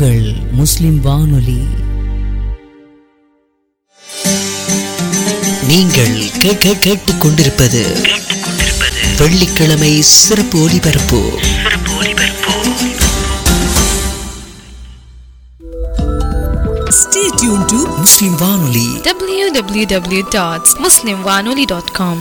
உங்கள் முஸ்லிம் வானொலி நீங்கள் கேட்க கேட்டுக் கொண்டிருப்பது வெள்ளிக்கிழமை சிறப்பு ஒலிபரப்பு Stay tuned to முஸ்லிம் வானொலி www.muslimwanoli.com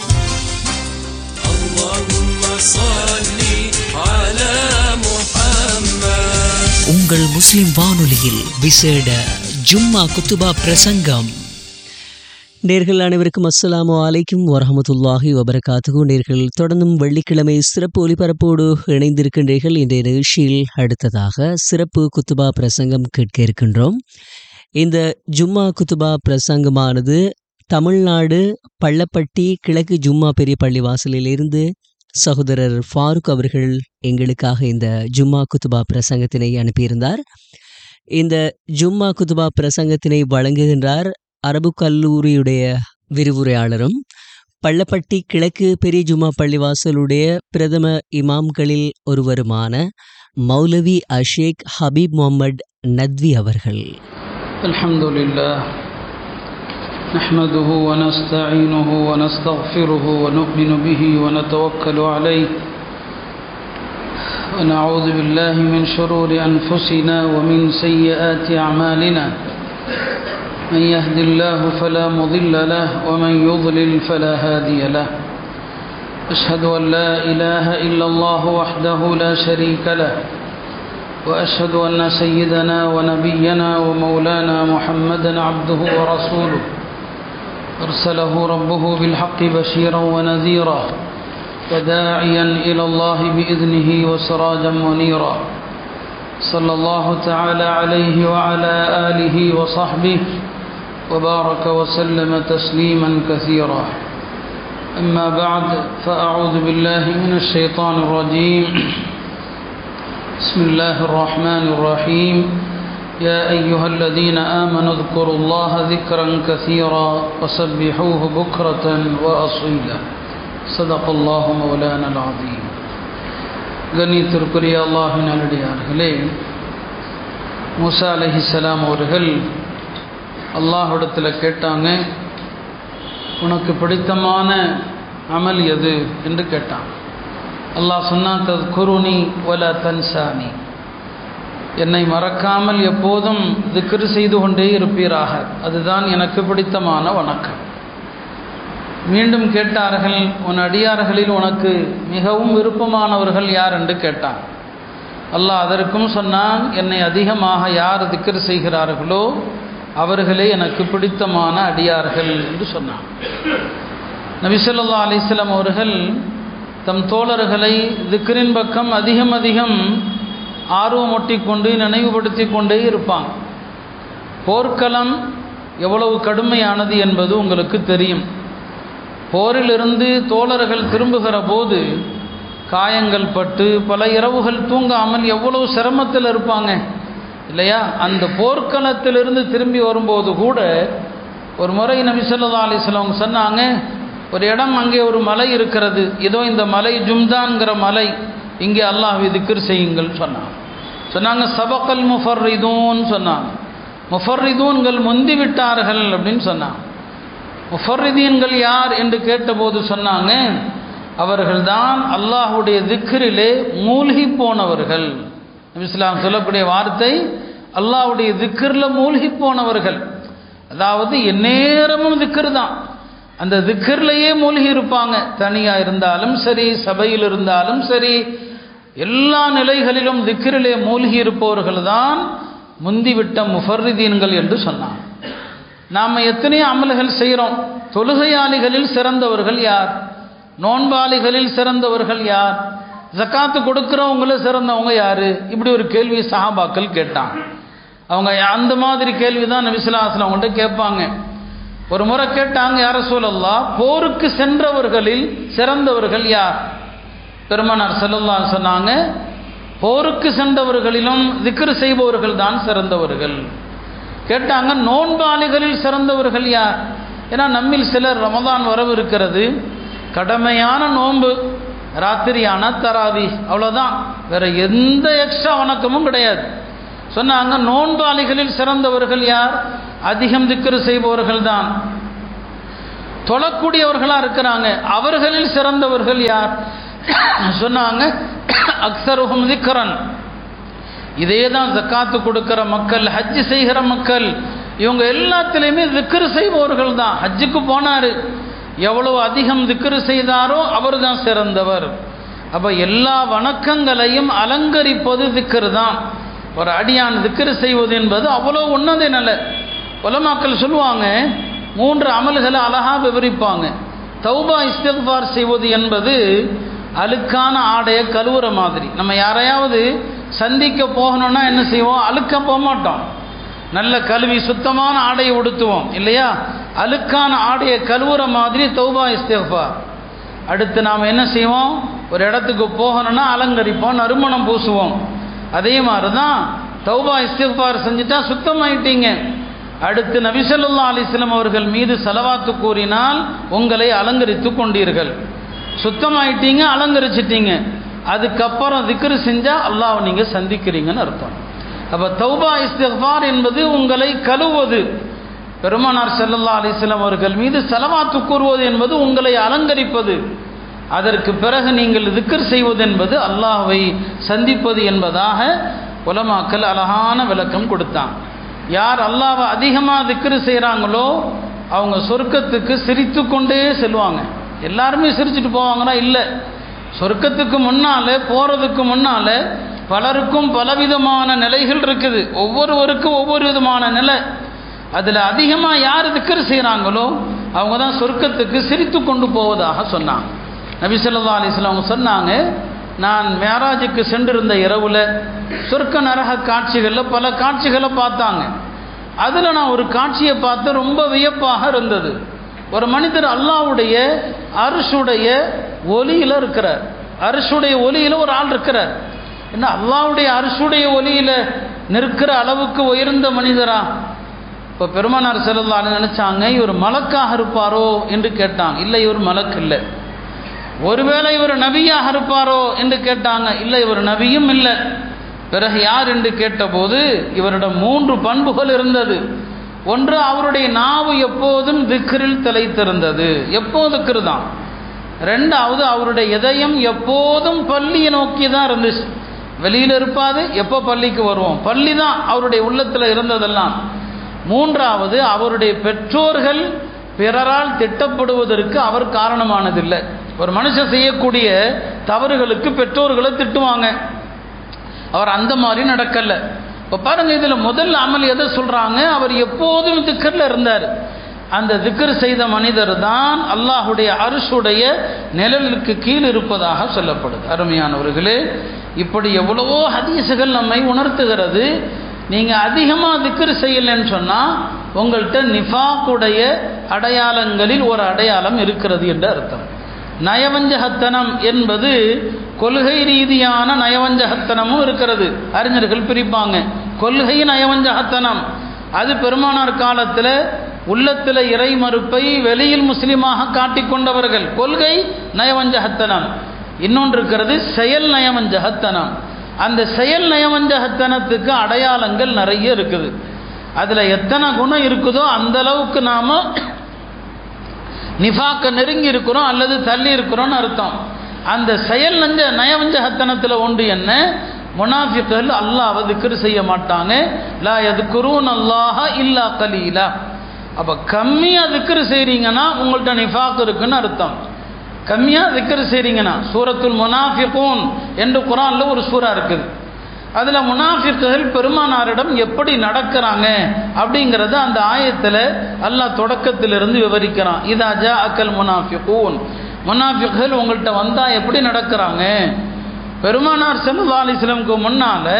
உங்கள் முஸ்லிம் வானொலியில் விசேட ஜும்மா குத்துபா பிரசங்கம் நேர்கள் அனைவருக்கும் அஸ்ஸலாமு அலைக்கும் வரஹமத்துல்லாஹி வபரகாத்துகு நேர்கள் தொடர்ந்தும் வெள்ளிக்கிழமை சிறப்பு ஒலிபரப்போடு இணைந்திருக்கின்றீர்கள் இன்றைய நிகழ்ச்சியில் அடுத்ததாக சிறப்பு குத்துபா பிரசங்கம் கேட்க இருக்கின்றோம் இந்த ஜும்மா குத்துபா பிரசங்கமானது தமிழ்நாடு பள்ளப்பட்டி கிழக்கு ஜும்மா பெரிய பள்ளி வாசலிலிருந்து சகோதரர் ஃபாரூக் அவர்கள் எங்களுக்காக இந்த ஜும்மா குத்துபா பிரசங்கத்தினை அனுப்பியிருந்தார் இந்த ஜும்மா குத்துபா பிரசங்கத்தினை வழங்குகின்றார் அரபு கல்லூரியுடைய விரிவுரையாளரும் பள்ளப்பட்டி கிழக்கு பெரிய ஜும்மா பள்ளிவாசலுடைய பிரதம இமாம்களில் ஒருவருமான மௌலவி அஷேக் ஹபீப் முகமது நத்வி அவர்கள் الحمد لله نحمده ونستعينه ونستغفره ونؤمن به ونتوكل عليه ونعوذ بالله من شرور أنفسنا ومن سيئات أعمالنا من يهد الله فلا مضل له ومن يضلل فلا هادي له أشهد أن لا إله إلا الله وحده لا شريك له واشهد ان سيدنا ونبينا ومولانا محمدا عبده ورسوله ارسله ربه بالحق بشيرا ونذيرا وداعيا الى الله باذنه وسراجا منيرا صلى الله تعالى عليه وعلى اله وصحبه وبارك وسلم تسليما كثيرا اما بعد فاعوذ بالله من الشيطان الرجيم بسم الله الرحمن الرحيم يا أيها الذين آمنوا اذكروا الله ذكرا كثيرا وسبحوه بكرة وأصيلا صدق الله مولانا العظيم கண்ணியத்திற்குரிய அல்லாஹின் நல்லடியார்களே மூசா அலஹிசலாம் அவர்கள் அல்லாஹிடத்தில் கேட்டாங்க உனக்கு பிடித்தமான அமல் எது என்று கேட்டான் அல்லாஹ் சொன்னான் தத் குருணி வல தன்சானி என்னை மறக்காமல் எப்போதும் திக்ரு செய்து கொண்டே இருப்பீராக அதுதான் எனக்கு பிடித்தமான வணக்கம் மீண்டும் கேட்டார்கள் உன் அடியார்களில் உனக்கு மிகவும் விருப்பமானவர்கள் யார் என்று கேட்டான் அல்லாஹ் அதற்கும் சொன்னான் என்னை அதிகமாக யார் திக்ரு செய்கிறார்களோ அவர்களே எனக்கு பிடித்தமான அடியார்கள் என்று சொன்னான் நபிசல்லா அலிஸ்லாம் அவர்கள் தம் தோழர்களை திக்ரின் பக்கம் அதிகம் அதிகம் ஆர்வமூட்டி கொண்டு நினைவுபடுத்தி கொண்டே இருப்பாங்க போர்க்களம் எவ்வளவு கடுமையானது என்பது உங்களுக்கு தெரியும் போரிலிருந்து தோழர்கள் திரும்புகிற போது காயங்கள் பட்டு பல இரவுகள் தூங்காமல் எவ்வளவு சிரமத்தில் இருப்பாங்க இல்லையா அந்த போர்க்களத்திலிருந்து திரும்பி வரும்போது கூட ஒரு முறை நபி சொல்லா அலிஸ்லாம் சொன்னாங்க ஒரு இடம் அங்கே ஒரு மலை இருக்கிறது இதோ இந்த மலை ஜும்தான்கிற மலை இங்கே அல்லாஹ் திக்ர் செய்யுங்கள் சொன்னாங்க சொன்னாங்க சபக்கல் முஃபர்ரிதூன் சொன்னாங்க முஃபர்ரிதூன்கள் முந்தி விட்டார்கள் அப்படின்னு சொன்னாங்க முஃபர்ரிதீன்கள் யார் என்று கேட்டபோது சொன்னாங்க அவர்கள்தான் அல்லாஹுடைய திக்ரிலே மூழ்கி போனவர்கள் இஸ்லாம் சொல்லக்கூடிய வார்த்தை அல்லாஹுடைய திக்ரில் மூழ்கி போனவர்கள் அதாவது எந்நேரமும் திக்ர் தான் அந்த திக்கர்லையே மூழ்கி இருப்பாங்க தனியாக இருந்தாலும் சரி சபையில் இருந்தாலும் சரி எல்லா நிலைகளிலும் திக்கிரிலே மூழ்கி இருப்பவர்கள் தான் முந்திவிட்ட முஃபர்ரிதீன்கள் என்று சொன்னான் நாம் எத்தனையோ அமல்கள் செய்கிறோம் தொழுகையாளிகளில் சிறந்தவர்கள் யார் நோன்பாளிகளில் சிறந்தவர்கள் யார் ஜக்காத்து கொடுக்குறவங்கள சிறந்தவங்க யார் இப்படி ஒரு கேள்வி சஹாபாக்கள் கேட்டாங்க அவங்க அந்த மாதிரி கேள்வி தான் நபிசுல்லாஸ்லாம் அவங்கள்ட்ட கேட்பாங்க ஒரு முறை கேட்டாங்க யார சூழல்லா போருக்கு சென்றவர்களில் சிறந்தவர்கள் யார் பெருமனார் செல்லல்லா சொன்னாங்க போருக்கு சென்றவர்களிலும் திக்ரு செய்பவர்கள் தான் சிறந்தவர்கள் கேட்டாங்க நோன்பாளிகளில் சிறந்தவர்கள் யார் ஏன்னா நம்மில் சிலர் ரமதான் வரவு இருக்கிறது கடமையான நோன்பு ராத்திரியான தராவி அவ்வளோதான் வேற எந்த எக்ஸ்ட்ரா வணக்கமும் கிடையாது சொன்னாங்க நோன்பாளிகளில் சிறந்தவர்கள் யார் அதிகம் திக்ரு செய்பவர்கள் தான் தொழக்கூடியவர்களாக இருக்கிறாங்க அவர்களில் சிறந்தவர்கள் யார் சொன்னாங்க அக்சருஹும் திக்ரன் இதே தான் ஜக்காத்து கொடுக்கிற மக்கள் ஹஜ் செய்கிற மக்கள் இவங்க எல்லாத்துலேயுமே திக்ரு செய்பவர்கள் தான் ஹஜ்ஜுக்கு போனார் எவ்வளவு அதிகம் திக்ரு செய்தாரோ அவர் தான் சிறந்தவர் அப்போ எல்லா வணக்கங்களையும் அலங்கரிப்பது திக்ரு தான் ஒரு அடியான் திக்ரு செய்வது என்பது அவ்வளோ உன்னத நிலை உலமாக்கள் சொல்லுவாங்க மூன்று அமல்களை அழகா விவரிப்பாங்க தௌபா இஸ்திஃபார் செய்வது என்பது அழுக்கான ஆடையை கழுவுற மாதிரி நம்ம யாரையாவது சந்திக்க போகணும்னா என்ன செய்வோம் அழுக்க போக மாட்டோம் நல்ல கழுவி சுத்தமான ஆடையை உடுத்துவோம் இல்லையா அழுக்கான ஆடையை கழுவுற மாதிரி தௌபா இஸ்திஃபார் அடுத்து நாம் என்ன செய்வோம் ஒரு இடத்துக்கு போகணும்னா அலங்கரிப்போம் நறுமணம் பூசுவோம் அதே மாதிரி தான் தௌபா இஸ்திஃபார் செஞ்சுட்டா சுத்தமாயிட்டீங்க அடுத்து நபிசல்லா அலிஸ்லாம் அவர்கள் மீது செலவாத்து கூறினால் உங்களை அலங்கரித்து கொண்டீர்கள் சுத்தமாயிட்டீங்க அலங்கரிச்சிட்டீங்க அதுக்கப்புறம் திக்ரு செஞ்சால் அல்லாஹ் நீங்கள் சந்திக்கிறீங்கன்னு அர்த்தம் அப்போ தௌபா இஸ்திஃபார் என்பது உங்களை கழுவது பெருமானார் செல்லல்லா அலிஸ்லாம் அவர்கள் மீது செலவாத்து கூறுவது என்பது உங்களை அலங்கரிப்பது அதற்கு பிறகு நீங்கள் திக்ர் செய்வது என்பது அல்லாஹ்வை சந்திப்பது என்பதாக உலமாக்கல் அழகான விளக்கம் கொடுத்தான் யார் அல்லாவை அதிகமாக திக்ரு செய்கிறாங்களோ அவங்க சொர்க்கத்துக்கு சிரித்து கொண்டே செல்வாங்க எல்லாருமே சிரிச்சுட்டு போவாங்கன்னா இல்லை சொர்க்கத்துக்கு முன்னால் போகிறதுக்கு முன்னால் பலருக்கும் பலவிதமான நிலைகள் இருக்குது ஒவ்வொருவருக்கும் ஒவ்வொரு விதமான நிலை அதில் அதிகமாக யார் திக்கர் செய்கிறாங்களோ அவங்க தான் சொர்க்கத்துக்கு சிரித்து கொண்டு போவதாக சொன்னாங்க நபி சொல்லா அலிஸ்லாம் அவங்க சொன்னாங்க நான் மேராஜுக்கு சென்றிருந்த இரவில் சொர்க்க நரக காட்சிகளில் பல காட்சிகளை பார்த்தாங்க அதில் நான் ஒரு காட்சியை பார்த்து ரொம்ப வியப்பாக இருந்தது ஒரு மனிதர் அல்லாவுடைய அரிசுடைய ஒலியில் இருக்கிறார் அரிசுடைய ஒலியில் ஒரு ஆள் இருக்கிறார் என்ன அல்லாவுடைய அரிசுடைய ஒலியில் நிற்கிற அளவுக்கு உயர்ந்த மனிதரா இப்போ பெருமானார் செல்லலான்னு நினச்சாங்க இவர் மலக்காக இருப்பாரோ என்று கேட்டாங்க இல்லை இவர் மலக்கு இல்லை ஒருவேளை இவர் நபியாக இருப்பாரோ என்று கேட்டாங்க இல்லை இவர் நபியும் இல்லை பிறகு யார் என்று கேட்டபோது இவரிடம் மூன்று பண்புகள் இருந்தது ஒன்று அவருடைய நாவு எப்போதும் திக்ரில் திளைத்திருந்தது எப்போது திக்ரு தான் ரெண்டாவது அவருடைய இதயம் எப்போதும் பள்ளியை நோக்கி தான் இருந்துச்சு வெளியில் இருப்பாது எப்போ பள்ளிக்கு வருவோம் பள்ளி தான் அவருடைய உள்ளத்தில் இருந்ததெல்லாம் மூன்றாவது அவருடைய பெற்றோர்கள் பிறரால் திட்டப்படுவதற்கு அவர் காரணமானதில்லை ஒரு மனுஷன் செய்யக்கூடிய தவறுகளுக்கு பெற்றோர்களை திட்டுவாங்க அவர் அந்த மாதிரி நடக்கல இப்போ பாருங்க இதில் முதல் அமல் எதை சொல்கிறாங்க அவர் எப்போதும் திக்கரில் இருந்தார் அந்த திக்கர் செய்த மனிதர் தான் அல்லாஹுடைய அரிசுடைய நிழலுக்கு கீழ் இருப்பதாக சொல்லப்படுது அருமையானவர்களே இப்படி எவ்வளவோ ஹதீசுகள் நம்மை உணர்த்துகிறது நீங்கள் அதிகமாக திக்கர் செய்யலைன்னு சொன்னால் உங்கள்கிட்ட நிஃபாக்குடைய அடையாளங்களில் ஒரு அடையாளம் இருக்கிறது என்று அர்த்தம் நயவஞ்சகத்தனம் என்பது கொள்கை ரீதியான நயவஞ்சகத்தனமும் இருக்கிறது அறிஞர்கள் பிரிப்பாங்க கொள்கை நயவஞ்சகத்தனம் அது பெருமானார் காலத்தில் உள்ளத்தில் இறை மறுப்பை வெளியில் முஸ்லீமாக காட்டிக்கொண்டவர்கள் கொள்கை நயவஞ்சகத்தனம் இன்னொன்று இருக்கிறது செயல் நயவஞ்சகத்தனம் அந்த செயல் நயவஞ்சகத்தனத்துக்கு அடையாளங்கள் நிறைய இருக்குது அதில் எத்தனை குணம் இருக்குதோ அந்த அளவுக்கு நாம் நிஃபாக்க நெருங்கி இருக்கிறோம் அல்லது தள்ளி இருக்கிறோம்னு அர்த்தம் அந்த செயல் நஞ்ச நயவஞ்சகத்தனத்தில் ஒன்று என்ன முனாஃபிக்கள் அல்லாஹ் திக்ரு செய்ய மாட்டாங்க லா எதுக்குறூன் அல்லாஹ இல்லா கலீலா அப்போ கம்மியாக திக்ரு செய்கிறீங்கன்னா உங்கள்கிட்ட நிஃபாக் இருக்குன்னு அர்த்தம் கம்மியாக திக்ரு செய்கிறீங்கன்னா சூரத்துல் முனாஃபிகூன் என்று குரானில் ஒரு சூறா இருக்குது அதில் முனாஃபிக்குகள் பெருமானாரிடம் எப்படி நடக்கிறாங்க அப்படிங்கிறத அந்த ஆயத்தில் அல்லாஹ் தொடக்கத்திலிருந்து விவரிக்கிறான் இதா ஜா அக்கல் முனாஃபிகூன் முனாஃபிக்குகள் உங்கள்கிட்ட வந்தால் எப்படி நடக்கிறாங்க பெருமானார் செல்லா அலிஸ்லமுக்கு முன்னால்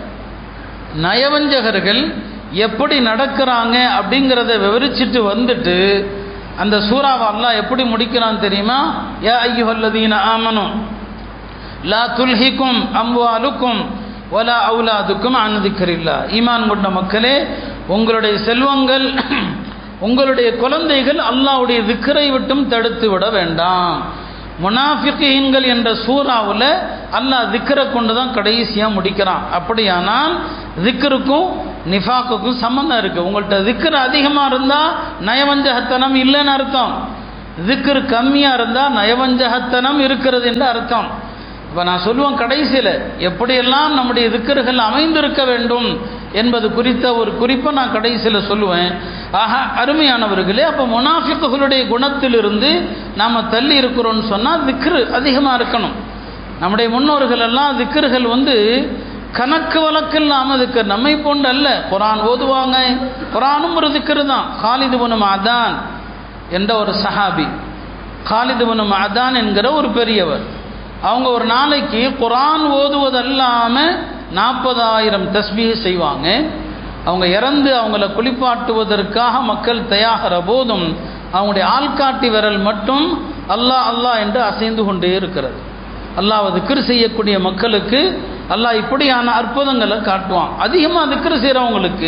நயவஞ்சகர்கள் எப்படி நடக்கிறாங்க அப்படிங்கிறத விவரிச்சுட்டு வந்துட்டு அந்த சூறாவை அல்லாஹ் எப்படி முடிக்கிறான் தெரியுமா யா ஐயுஹல்லதீன ஆமனும் லா துல்ஹிக்கும் அம்வாலுக்கும் ஒலா அவுலாதுக்கும் அனுதிக்கரில்லா ஈமான் கொண்ட மக்களே உங்களுடைய செல்வங்கள் உங்களுடைய குழந்தைகள் அல்லாவுடைய விக்கரை விட்டும் தடுத்து விட வேண்டாம் முனாஃபிகீன்கள் என்ற சூறாவில் அல்லாஹ் திக்கரை கொண்டு தான் கடைசியாக முடிக்கிறான் அப்படியானால் திக்கருக்கும் நிஃபாக்குக்கும் சம்மந்தம் இருக்குது உங்கள்கிட்ட திக்கர் அதிகமாக இருந்தால் நயவஞ்சகத்தனம் இல்லைன்னு அர்த்தம் திக்கர் கம்மியாக இருந்தால் நயவஞ்சகத்தனம் இருக்கிறது என்று அர்த்தம் இப்போ நான் சொல்லுவேன் கடைசியில் எப்படியெல்லாம் நம்முடைய திக்கர்கள் அமைந்திருக்க வேண்டும் என்பது குறித்த ஒரு குறிப்பை நான் கடைசியில் சொல்லுவேன் ஆக அருமையானவர்களே அப்போ முனாஃபிக்குகளுடைய குணத்திலிருந்து நாம் தள்ளி இருக்கிறோம்னு சொன்னால் திக்ரு அதிகமாக இருக்கணும் நம்முடைய முன்னோர்கள் எல்லாம் திக்கர்கள் வந்து கணக்கு வழக்கு இல்லாமல் திக்கர் நம்மை போன்று அல்ல குரான் ஓதுவாங்க குரானும் ஒரு திக்கரு தான் காலிது புனும் அதான் என்ற ஒரு சஹாபி காலிது புனும் அதான் என்கிற ஒரு பெரியவர் அவங்க ஒரு நாளைக்கு குரான் ஓதுவதல்லாமல் நாற்பதாயிரம் தஸ்பீ செய்வாங்க அவங்க இறந்து அவங்கள குளிப்பாட்டுவதற்காக மக்கள் தயாகிற போதும் அவங்களுடைய ஆள்காட்டி விரல் மட்டும் அல்லாஹ் அல்லாஹ் என்று அசைந்து கொண்டே இருக்கிறது அல்லாஹ் திக்ரு செய்யக்கூடிய மக்களுக்கு அல்லாஹ் இப்படியான அற்புதங்களை காட்டுவான் அதிகமாக திக்ரு செய்கிறவங்களுக்கு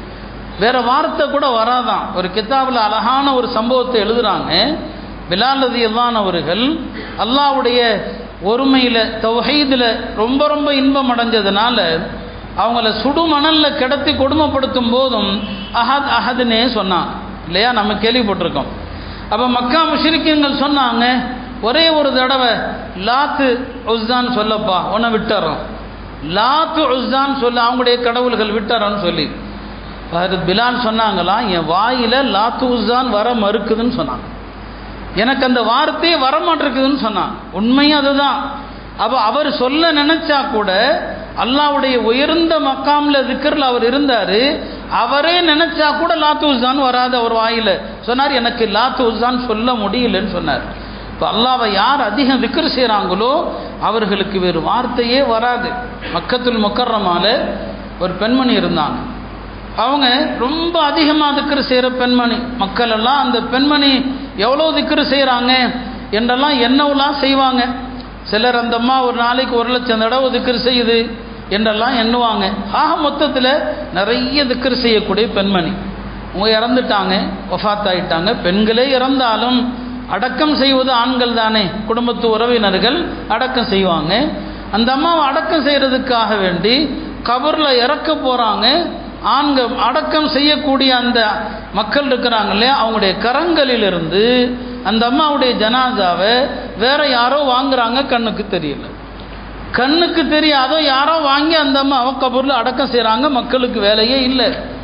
வேற வார்த்தை கூட வராதான் ஒரு கித்தாபில் அழகான ஒரு சம்பவத்தை எழுதுறாங்க பிலால் ரதியல்லான் அவர்கள் அல்லாஹ்வுடைய ஒருமையில் தௌஹீதில் ரொம்ப ரொம்ப இன்பம் அடைஞ்சதுனால அவங்கள சுடு மணலில் கிடத்தி கொடுமைப்படுத்தும் போதும் அஹத் அஹதுன்னே சொன்னாங்க இல்லையா நம்ம கேள்விப்பட்டிருக்கோம் அப்போ மக்கா முஷ்ரிக்கீன்கள் சொன்னாங்க ஒரே ஒரு தடவை லாத்து உஸ்தான் சொல்லப்பா உன்னை விட்டுறோம் லாத்து உஸ்தான் சொல்ல அவங்களுடைய கடவுள்கள் விட்டுறோன்னு சொல்லி அது பிலால் சொன்னாங்களாம் என் வாயில் லாத்து உஸ்தான் வர மறுக்குதுன்னு சொன்னாங்க எனக்கு அந்த வார்த்தையே வரமாட்டிருக்குதுன்னு சொன்னான் உண்மையும் அதுதான் அப்போ அவர் சொல்ல நினைச்சா கூட அல்லாவுடைய உயர்ந்த மக்காமில் திக்கரில் அவர் இருந்தார் அவரே நினைச்சா கூட லாத்து உஸ்தான் வராது அவர் வாயில் சொன்னார் எனக்கு லாத்து உஸ்தான் சொல்ல முடியலன்னு சொன்னார் இப்போ அல்லாவை யார் அதிகம் திக்கர் செய்கிறாங்களோ அவர்களுக்கு வேறு வார்த்தையே வராது மக்கத்துல் முக்கர்றமால ஒரு பெண்மணி இருந்தாங்க அவங்க ரொம்ப அதிகமாக திக்கர் செய்கிற பெண்மணி மக்கள் எல்லாம் அந்த பெண்மணி எவ்வளோ திக்கர் செய்கிறாங்க என்றெல்லாம் என்னவெல்லாம் செய்வாங்க சிலர் அந்த அம்மா ஒரு நாளைக்கு ஒரு லட்சம் தடவை திக்கர் செய்யுது என்றெல்லாம் எண்ணுவாங்க ஆக மொத்தத்தில் நிறைய திக்கர் செய்யக்கூடிய பெண்மணி அவங்க இறந்துட்டாங்க ஒஃபாத் ஆயிட்டாங்க பெண்களே இறந்தாலும் அடக்கம் செய்வது ஆண்கள் தானே குடும்பத்து உறவினர்கள் அடக்கம் செய்வாங்க அந்த அம்மாவை அடக்கம் செய்கிறதுக்காக வேண்டி கபரில் இறக்க போகிறாங்க ஆண்கள் அடக்கம் செய்யக்கூடிய அந்த மக்கள் இருக்கிறாங்க இல்லையா அவங்களுடைய கரங்களிலிருந்து அந்த அம்மாவுடைய ஜனாதாவை வேற யாரோ வாங்குறாங்க கண்ணுக்கு தெரியல கண்ணுக்கு தெரியாதோ யாரோ வாங்கி அந்த அம்மாவை கபூரில் அடக்கம் செய்கிறாங்க மக்களுக்கு வேலையே இல்லை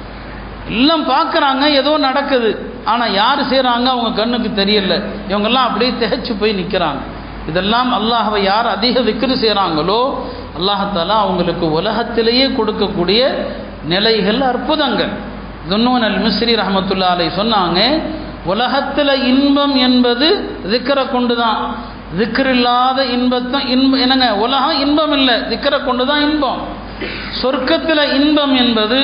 எல்லாம் பார்க்குறாங்க ஏதோ நடக்குது ஆனால் யார் செய்கிறாங்க அவங்க கண்ணுக்கு தெரியல இவங்கெல்லாம் அப்படியே திகைச்சு போய் நிற்கிறாங்க இதெல்லாம் அல்லாஹவை யார் அதிக விக்கிரி செய்கிறாங்களோ அல்லாஹாலா அவங்களுக்கு உலகத்திலேயே கொடுக்கக்கூடிய நிலைகள் அற்புதங்கள் துன்னூன் அல் மிஸ்ரி ரஹமத்துல்லா அலை சொன்னாங்க உலகத்தில் இன்பம் என்பது திக்கரை கொண்டு தான் திக்கர் இல்லாத இன்பத்தை இன்பம் என்னங்க உலகம் இன்பம் இல்லை திக்கரை கொண்டு தான் இன்பம் சொர்க்கத்தில் இன்பம் என்பது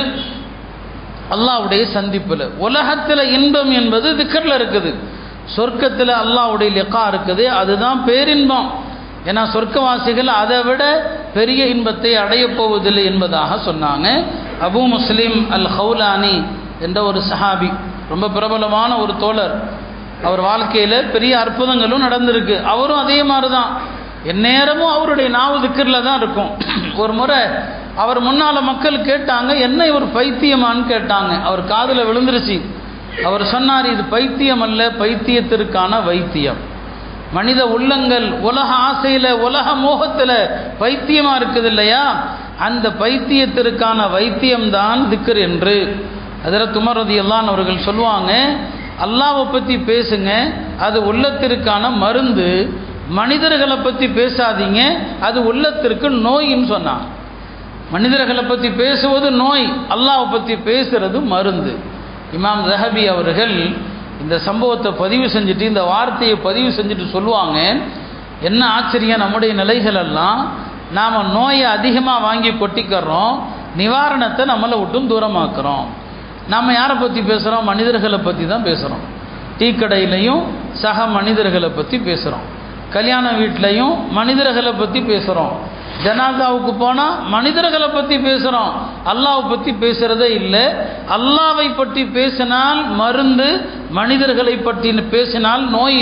அல்லாவுடைய சந்திப்பில் உலகத்தில் இன்பம் என்பது திக்கரில் இருக்குது சொர்க்கத்தில் அல்லாவுடைய லெக்கா இருக்குது அதுதான் பேரின்பம் ஏன்னா சொர்க்கவாசிகள் அதை விட பெரிய இன்பத்தை அடையப் போவதில்லை என்பதாக சொன்னாங்க அபு முஸ்லீம் அல் ஹவுலானி என்ற ஒரு சஹாபி ரொம்ப பிரபலமான ஒரு தோழர் அவர் வாழ்க்கையில் பெரிய அற்புதங்களும் நடந்திருக்கு அவரும் அதே மாதிரி தான் எந்நேரமும் அவருடைய நாவு திக்கரில் தான் இருக்கும் ஒரு முறை அவர் முன்னால் மக்கள் கேட்டாங்க என்ன இவர் பைத்தியமான்னு கேட்டாங்க அவர் காதில் விழுந்துருச்சு அவர் சொன்னார் இது பைத்தியம் அல்ல பைத்தியத்திற்கான வைத்தியம் மனித உள்ளங்கள் உலக ஆசையில் உலக மோகத்தில் பைத்தியமாக இருக்குது இல்லையா அந்த பைத்தியத்திற்கான வைத்தியம்தான் திக்கர் என்று அதில் துமரதி எல்லாம் அவர்கள் சொல்லுவாங்க அல்லாவை பற்றி பேசுங்க அது உள்ளத்திற்கான மருந்து மனிதர்களை பற்றி பேசாதீங்க அது உள்ளத்திற்கு நோயின்னு சொன்னான் மனிதர்களை பற்றி பேசுவது நோய் அல்லாவை பற்றி பேசுறது மருந்து இமாம் ஜஹபி அவர்கள் இந்த சம்பவத்தை பதிவு செஞ்சுட்டு இந்த வார்த்தையை பதிவு செஞ்சுட்டு சொல்லுவாங்க என்ன ஆச்சரியம் நம்முடைய நிலைகள் எல்லாம் நாம் நோயை அதிகமாக வாங்கி கொட்டிக்கிறோம் நிவாரணத்தை நம்மளை விட்டும் தூரமாக்குறோம் நம்ம யாரை பற்றி பேசுகிறோம் மனிதர்களை பற்றி தான் பேசுகிறோம் டீ கடையிலையும் சக மனிதர்களை பற்றி பேசுகிறோம் கல்யாண வீட்லையும் மனிதர்களை பற்றி பேசுகிறோம் ஜனாதாவுக்கு போனால் மனிதர்களை பற்றி பேசுகிறோம் அல்லாவை பற்றி பேசுகிறதே இல்லை அல்லாவை பற்றி பேசினால் மருந்து மனிதர்களை பற்றி பேசினால் நோய்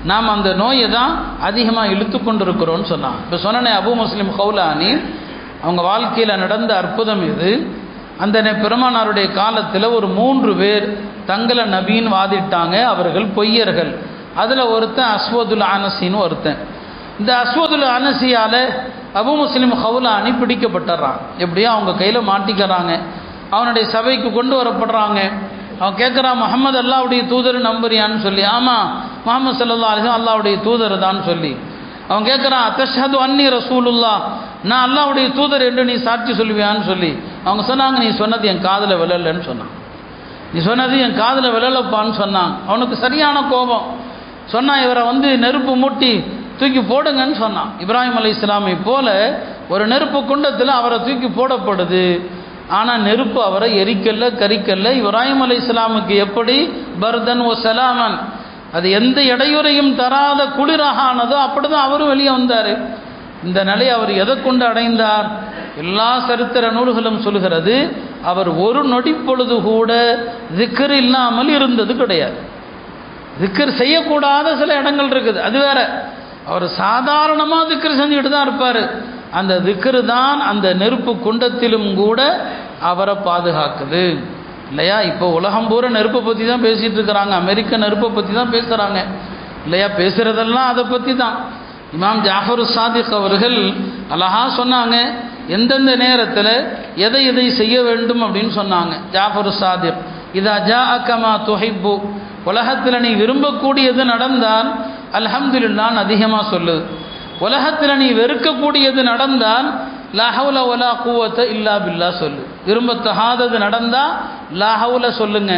நாம் அந்த நோயை தான் அதிகமாக இழுத்து கொண்டு இருக்கிறோம்னு சொன்னான் இப்போ சொன்னனே அபு முஸ்லிம் ஹவுலானி அவங்க வாழ்க்கையில் நடந்த அற்புதம் இது அந்த நே- பெருமானாருடைய காலத்தில் ஒரு மூன்று பேர் தங்களை நபின்னு வாதிட்டாங்க அவர்கள் பொய்யர்கள் அதில் ஒருத்தன் அஸ்வதுல் அனசின்னு ஒருத்தன் இந்த அஸ்வதுல் அனசியால் அபு முஸ்லிம் ஹவுலானி பிடிக்கப்பட்டுறான் எப்படியோ அவங்க கையில் மாட்டிக்கிறாங்க அவனுடைய சபைக்கு கொண்டு வரப்படுறாங்க அவன் கேட்குறான் முகமது அல்லாவுடைய தூதர் நம்புறியான்னு சொல்லி ஆமாம் முகமது சல்லா அலிஹம் அல்லாவுடைய தூதர் தான் சொல்லி அவன் கேட்குறான் அத்தஷது அன்னி ரசூலுல்லா நான் அல்லாவுடைய தூதர் என்று நீ சாட்சி சொல்லுவியான்னு சொல்லி அவங்க சொன்னாங்க நீ சொன்னது என் காதில் விழலன்னு சொன்னான் நீ சொன்னது என் காதில் விழலப்பான்னு சொன்னான் அவனுக்கு சரியான கோபம் சொன்னான் இவரை வந்து நெருப்பு மூட்டி தூக்கி போடுங்கன்னு சொன்னான் இப்ராஹிம் அலை இஸ்லாமை போல ஒரு நெருப்பு குண்டத்தில் அவரை தூக்கி போடப்படுது ஆனால் நெருப்பு அவரை எரிக்கல்ல கரிக்கல்ல இப்ராஹிம் அலை இஸ்லாமுக்கு எப்படி பர்தன் ஓ சலாமன் அது எந்த இடையூறையும் தராத குளிராக ஆனதோ அப்படிதான் அவரும் வெளியே வந்தார் இந்த நிலையை அவர் எதை கொண்டு அடைந்தார் எல்லா சரித்திர நூல்களும் சொல்கிறது அவர் ஒரு நொடி பொழுது கூட திக்கர் இல்லாமல் இருந்தது கிடையாது திக்கர் செய்யக்கூடாத சில இடங்கள் இருக்குது அது வேற அவர் சாதாரணமாக திக்கர் செஞ்சுக்கிட்டு தான் இருப்பார் அந்த திக்கரு தான் அந்த நெருப்பு குண்டத்திலும் கூட அவரை பாதுகாக்குது இல்லையா இப்போ உலகம் பூரா நெருப்பை பற்றி தான் பேசிகிட்டு இருக்கிறாங்க அமெரிக்க நெருப்பை பற்றி தான் பேசுகிறாங்க இல்லையா பேசுகிறதெல்லாம் அதை பற்றி தான் இமாம் ஜாஃபர் சாதிக் அவர்கள் அழகா சொன்னாங்க எந்தெந்த நேரத்தில் எதை எதை செய்ய வேண்டும் அப்படின்னு சொன்னாங்க ஜாஃபர் சாதிக் இதா ஜா அக்கமா துஹைப்பு உலகத்தில் நீ விரும்பக்கூடியது நடந்தால் அல்ஹம்துலில்லான்னு அதிகமாக சொல்லுது உலகத்தில் நீ வெறுக்கக்கூடியது நடந்தால் லஹவுல ஒலா கூவத்தை இல்லா பில்லா சொல்லு விரும்பத்தகாதது நடந்தால் லஹவுல சொல்லுங்க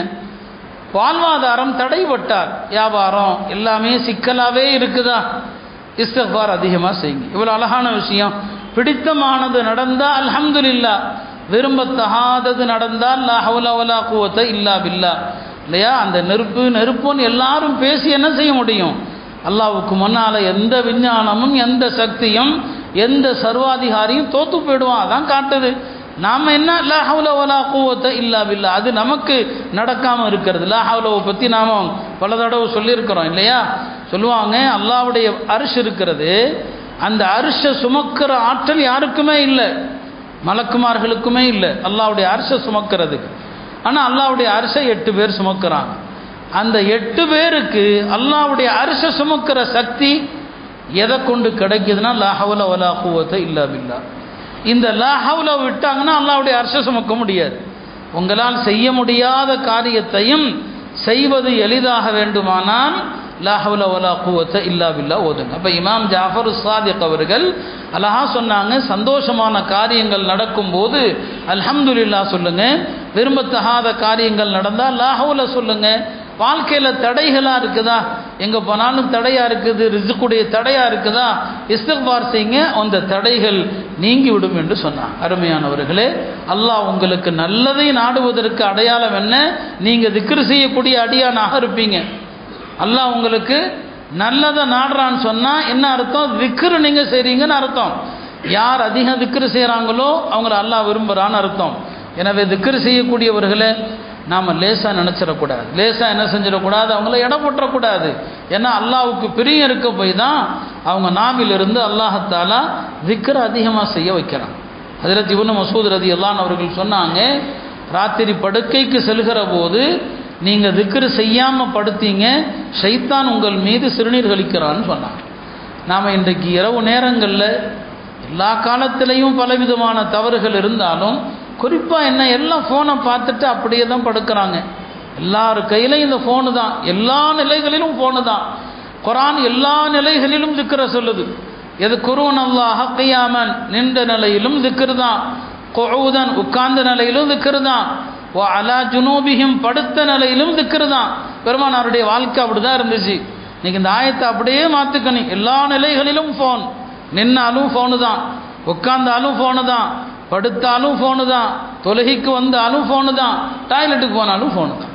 வாழ்வாதாரம் தடைபட்டார் வியாபாரம் எல்லாமே சிக்கலாகவே இருக்குதா இஸ்திஃபார் அதிகமாக செய்யுங்க இவ்வளோ அழகான விஷயம் பிடித்தமானது நடந்தால் அல்ஹம்துலில்லா விரும்பத்தகாதது நடந்தால் லா ஹவுல வலா குவத்தை இல்லா பில்லா இல்லையா அந்த நெருப்பு நெருப்புன்னு எல்லாரும் பேசி என்ன செய்ய முடியும் அல்லாவுக்கு முன்னால் எந்த விஞ்ஞானமும் எந்த சக்தியும் எந்த சர்வாதிகாரியும் தோத்து போயிடுவான் அதான் காட்டுது நாம் என்ன லா ஹவுல வலா குவத்தை இல்லா பில்லா அது நமக்கு நடக்காமல் இருக்கிறது லா ஹவுலவை பற்றி நாம் பல தடவை சொல்லியிருக்கிறோம் இல்லையா சொல்லுவாங்க அல்லாவுடைய அரிசி இருக்கிறது அந்த அரிசை சுமக்கிற ஆற்றல் யாருக்குமே இல்லை மலக்குமார்களுக்குமே இல்லை அல்லாவுடைய அரிசை சுமக்கிறதுக்கு ஆனால் அல்லாவுடைய அரிசை எட்டு பேர் சுமக்கிறாங்க அந்த எட்டு பேருக்கு அல்லாவுடைய அரிசை சுமக்கிற சக்தி எதை கொண்டு கிடைக்குதுன்னா லாஹவுல வலா கூவத்தை இல்லா பில்லா இந்த லாஹவுல விட்டாங்கன்னா அல்லாவுடைய அரிசை சுமக்க முடியாது உங்களால் செய்ய முடியாத காரியத்தையும் செய்வது எளிதாக வேண்டுமானால் லாஹவுல வலா கூவத்தை இல்லா பில்லா ஓதுங்க அப்போ இமாம் ஜாஃபர் சாதிக் அவர்கள் அழகா சொன்னாங்க சந்தோஷமான காரியங்கள் நடக்கும்போது அல்ஹம்துலில்லா சொல்லுங்க விரும்பத்தகாத காரியங்கள் நடந்தால் லாஹவுல சொல்லுங்க வாழ்க்கையில் தடைகளாக இருக்குதா எங்கே போனாலும் தடையாக இருக்குது ரிசுக்குடைய தடையாக இருக்குதா இஸ்திக்பார் செய்யுங்க அந்த தடைகள் நீங்கி விடும் என்று சொன்னான் அருமையானவர்களே அல்லாஹ் உங்களுக்கு நல்லதை நாடுவதற்கு அடையாளம் என்ன நீங்கள் திக்ரு செய்யக்கூடிய அடியானாக இருப்பீங்க அல்லாஹ் உங்களுக்கு நல்லதை நாடுறான்னு சொன்னால் என்ன அர்த்தம் திக்ரு நீங்கள் செய்கிறீங்கன்னு அர்த்தம் யார் அதிகம் திக்ரு செய்கிறாங்களோ அவங்கள அல்லாஹ் விரும்புகிறான்னு அர்த்தம் எனவே திக்ரு செய்யக்கூடியவர்களே நாம் லேசாக நினச்சிடக்கூடாது லேசாக என்ன செஞ்சிடக்கூடாது அவங்கள இடம் போட்டுறக்கூடாது ஏன்னா அல்லாவுக்கு பிரியம் இருக்க போய் தான் அவங்க நாவிலிருந்து அல்லாஹத்தாலா திக்ரை அதிகமாக செய்ய வைக்கிறான் அதில் இவனு மசூத் ரதி அல்லான் அவர்கள் சொன்னாங்க ராத்திரி படுக்கைக்கு செல்கிற போது நீங்கள் திக்ரு செய்யாமல் படுத்தீங்க ஷைத்தான் உங்கள் மீது சிறுநீர் கழிக்கிறான்னு சொன்னாங்க நாம் இன்றைக்கு இரவு நேரங்களில் எல்லா காலத்திலையும் பலவிதமான தவறுகள் இருந்தாலும் குறிப்பாக என்ன எல்லாம் ஃபோனை பார்த்துட்டு அப்படியே தான் படுக்கிறாங்க எல்லார் கையிலையும் இந்த ஃபோனு தான் எல்லா நிலைகளிலும் ஃபோனு தான் குரான் எல்லா நிலைகளிலும் திக்கிற சொல்லுது எது குருவன் அல்லாஹ் கையாமன் நின்ற நிலையிலும் திக்ரு தான் கொழுதன் உட்கார்ந்த நிலையிலும் திக்ரு தான் ஓ அலா ஜுனூபிஹிம் படுத்த நிலையிலும் திக்ரு தான் பெருமானாருடைய வாழ்க்கை அப்படி தான் இருந்துச்சு இன்னைக்கு இந்த ஆயத்தை அப்படியே மாற்றுக்கணும் எல்லா நிலைகளிலும் ஃபோன் நின்னாலும் ஃபோனு தான் உட்கார்ந்தாலும் ஃபோனு தான் படுத்தாலும் ஃபோனு தான் தொழுகைக்கு வந்தாலும் ஃபோனு தான் டாய்லெட்டுக்கு போனாலும் ஃபோனு தான்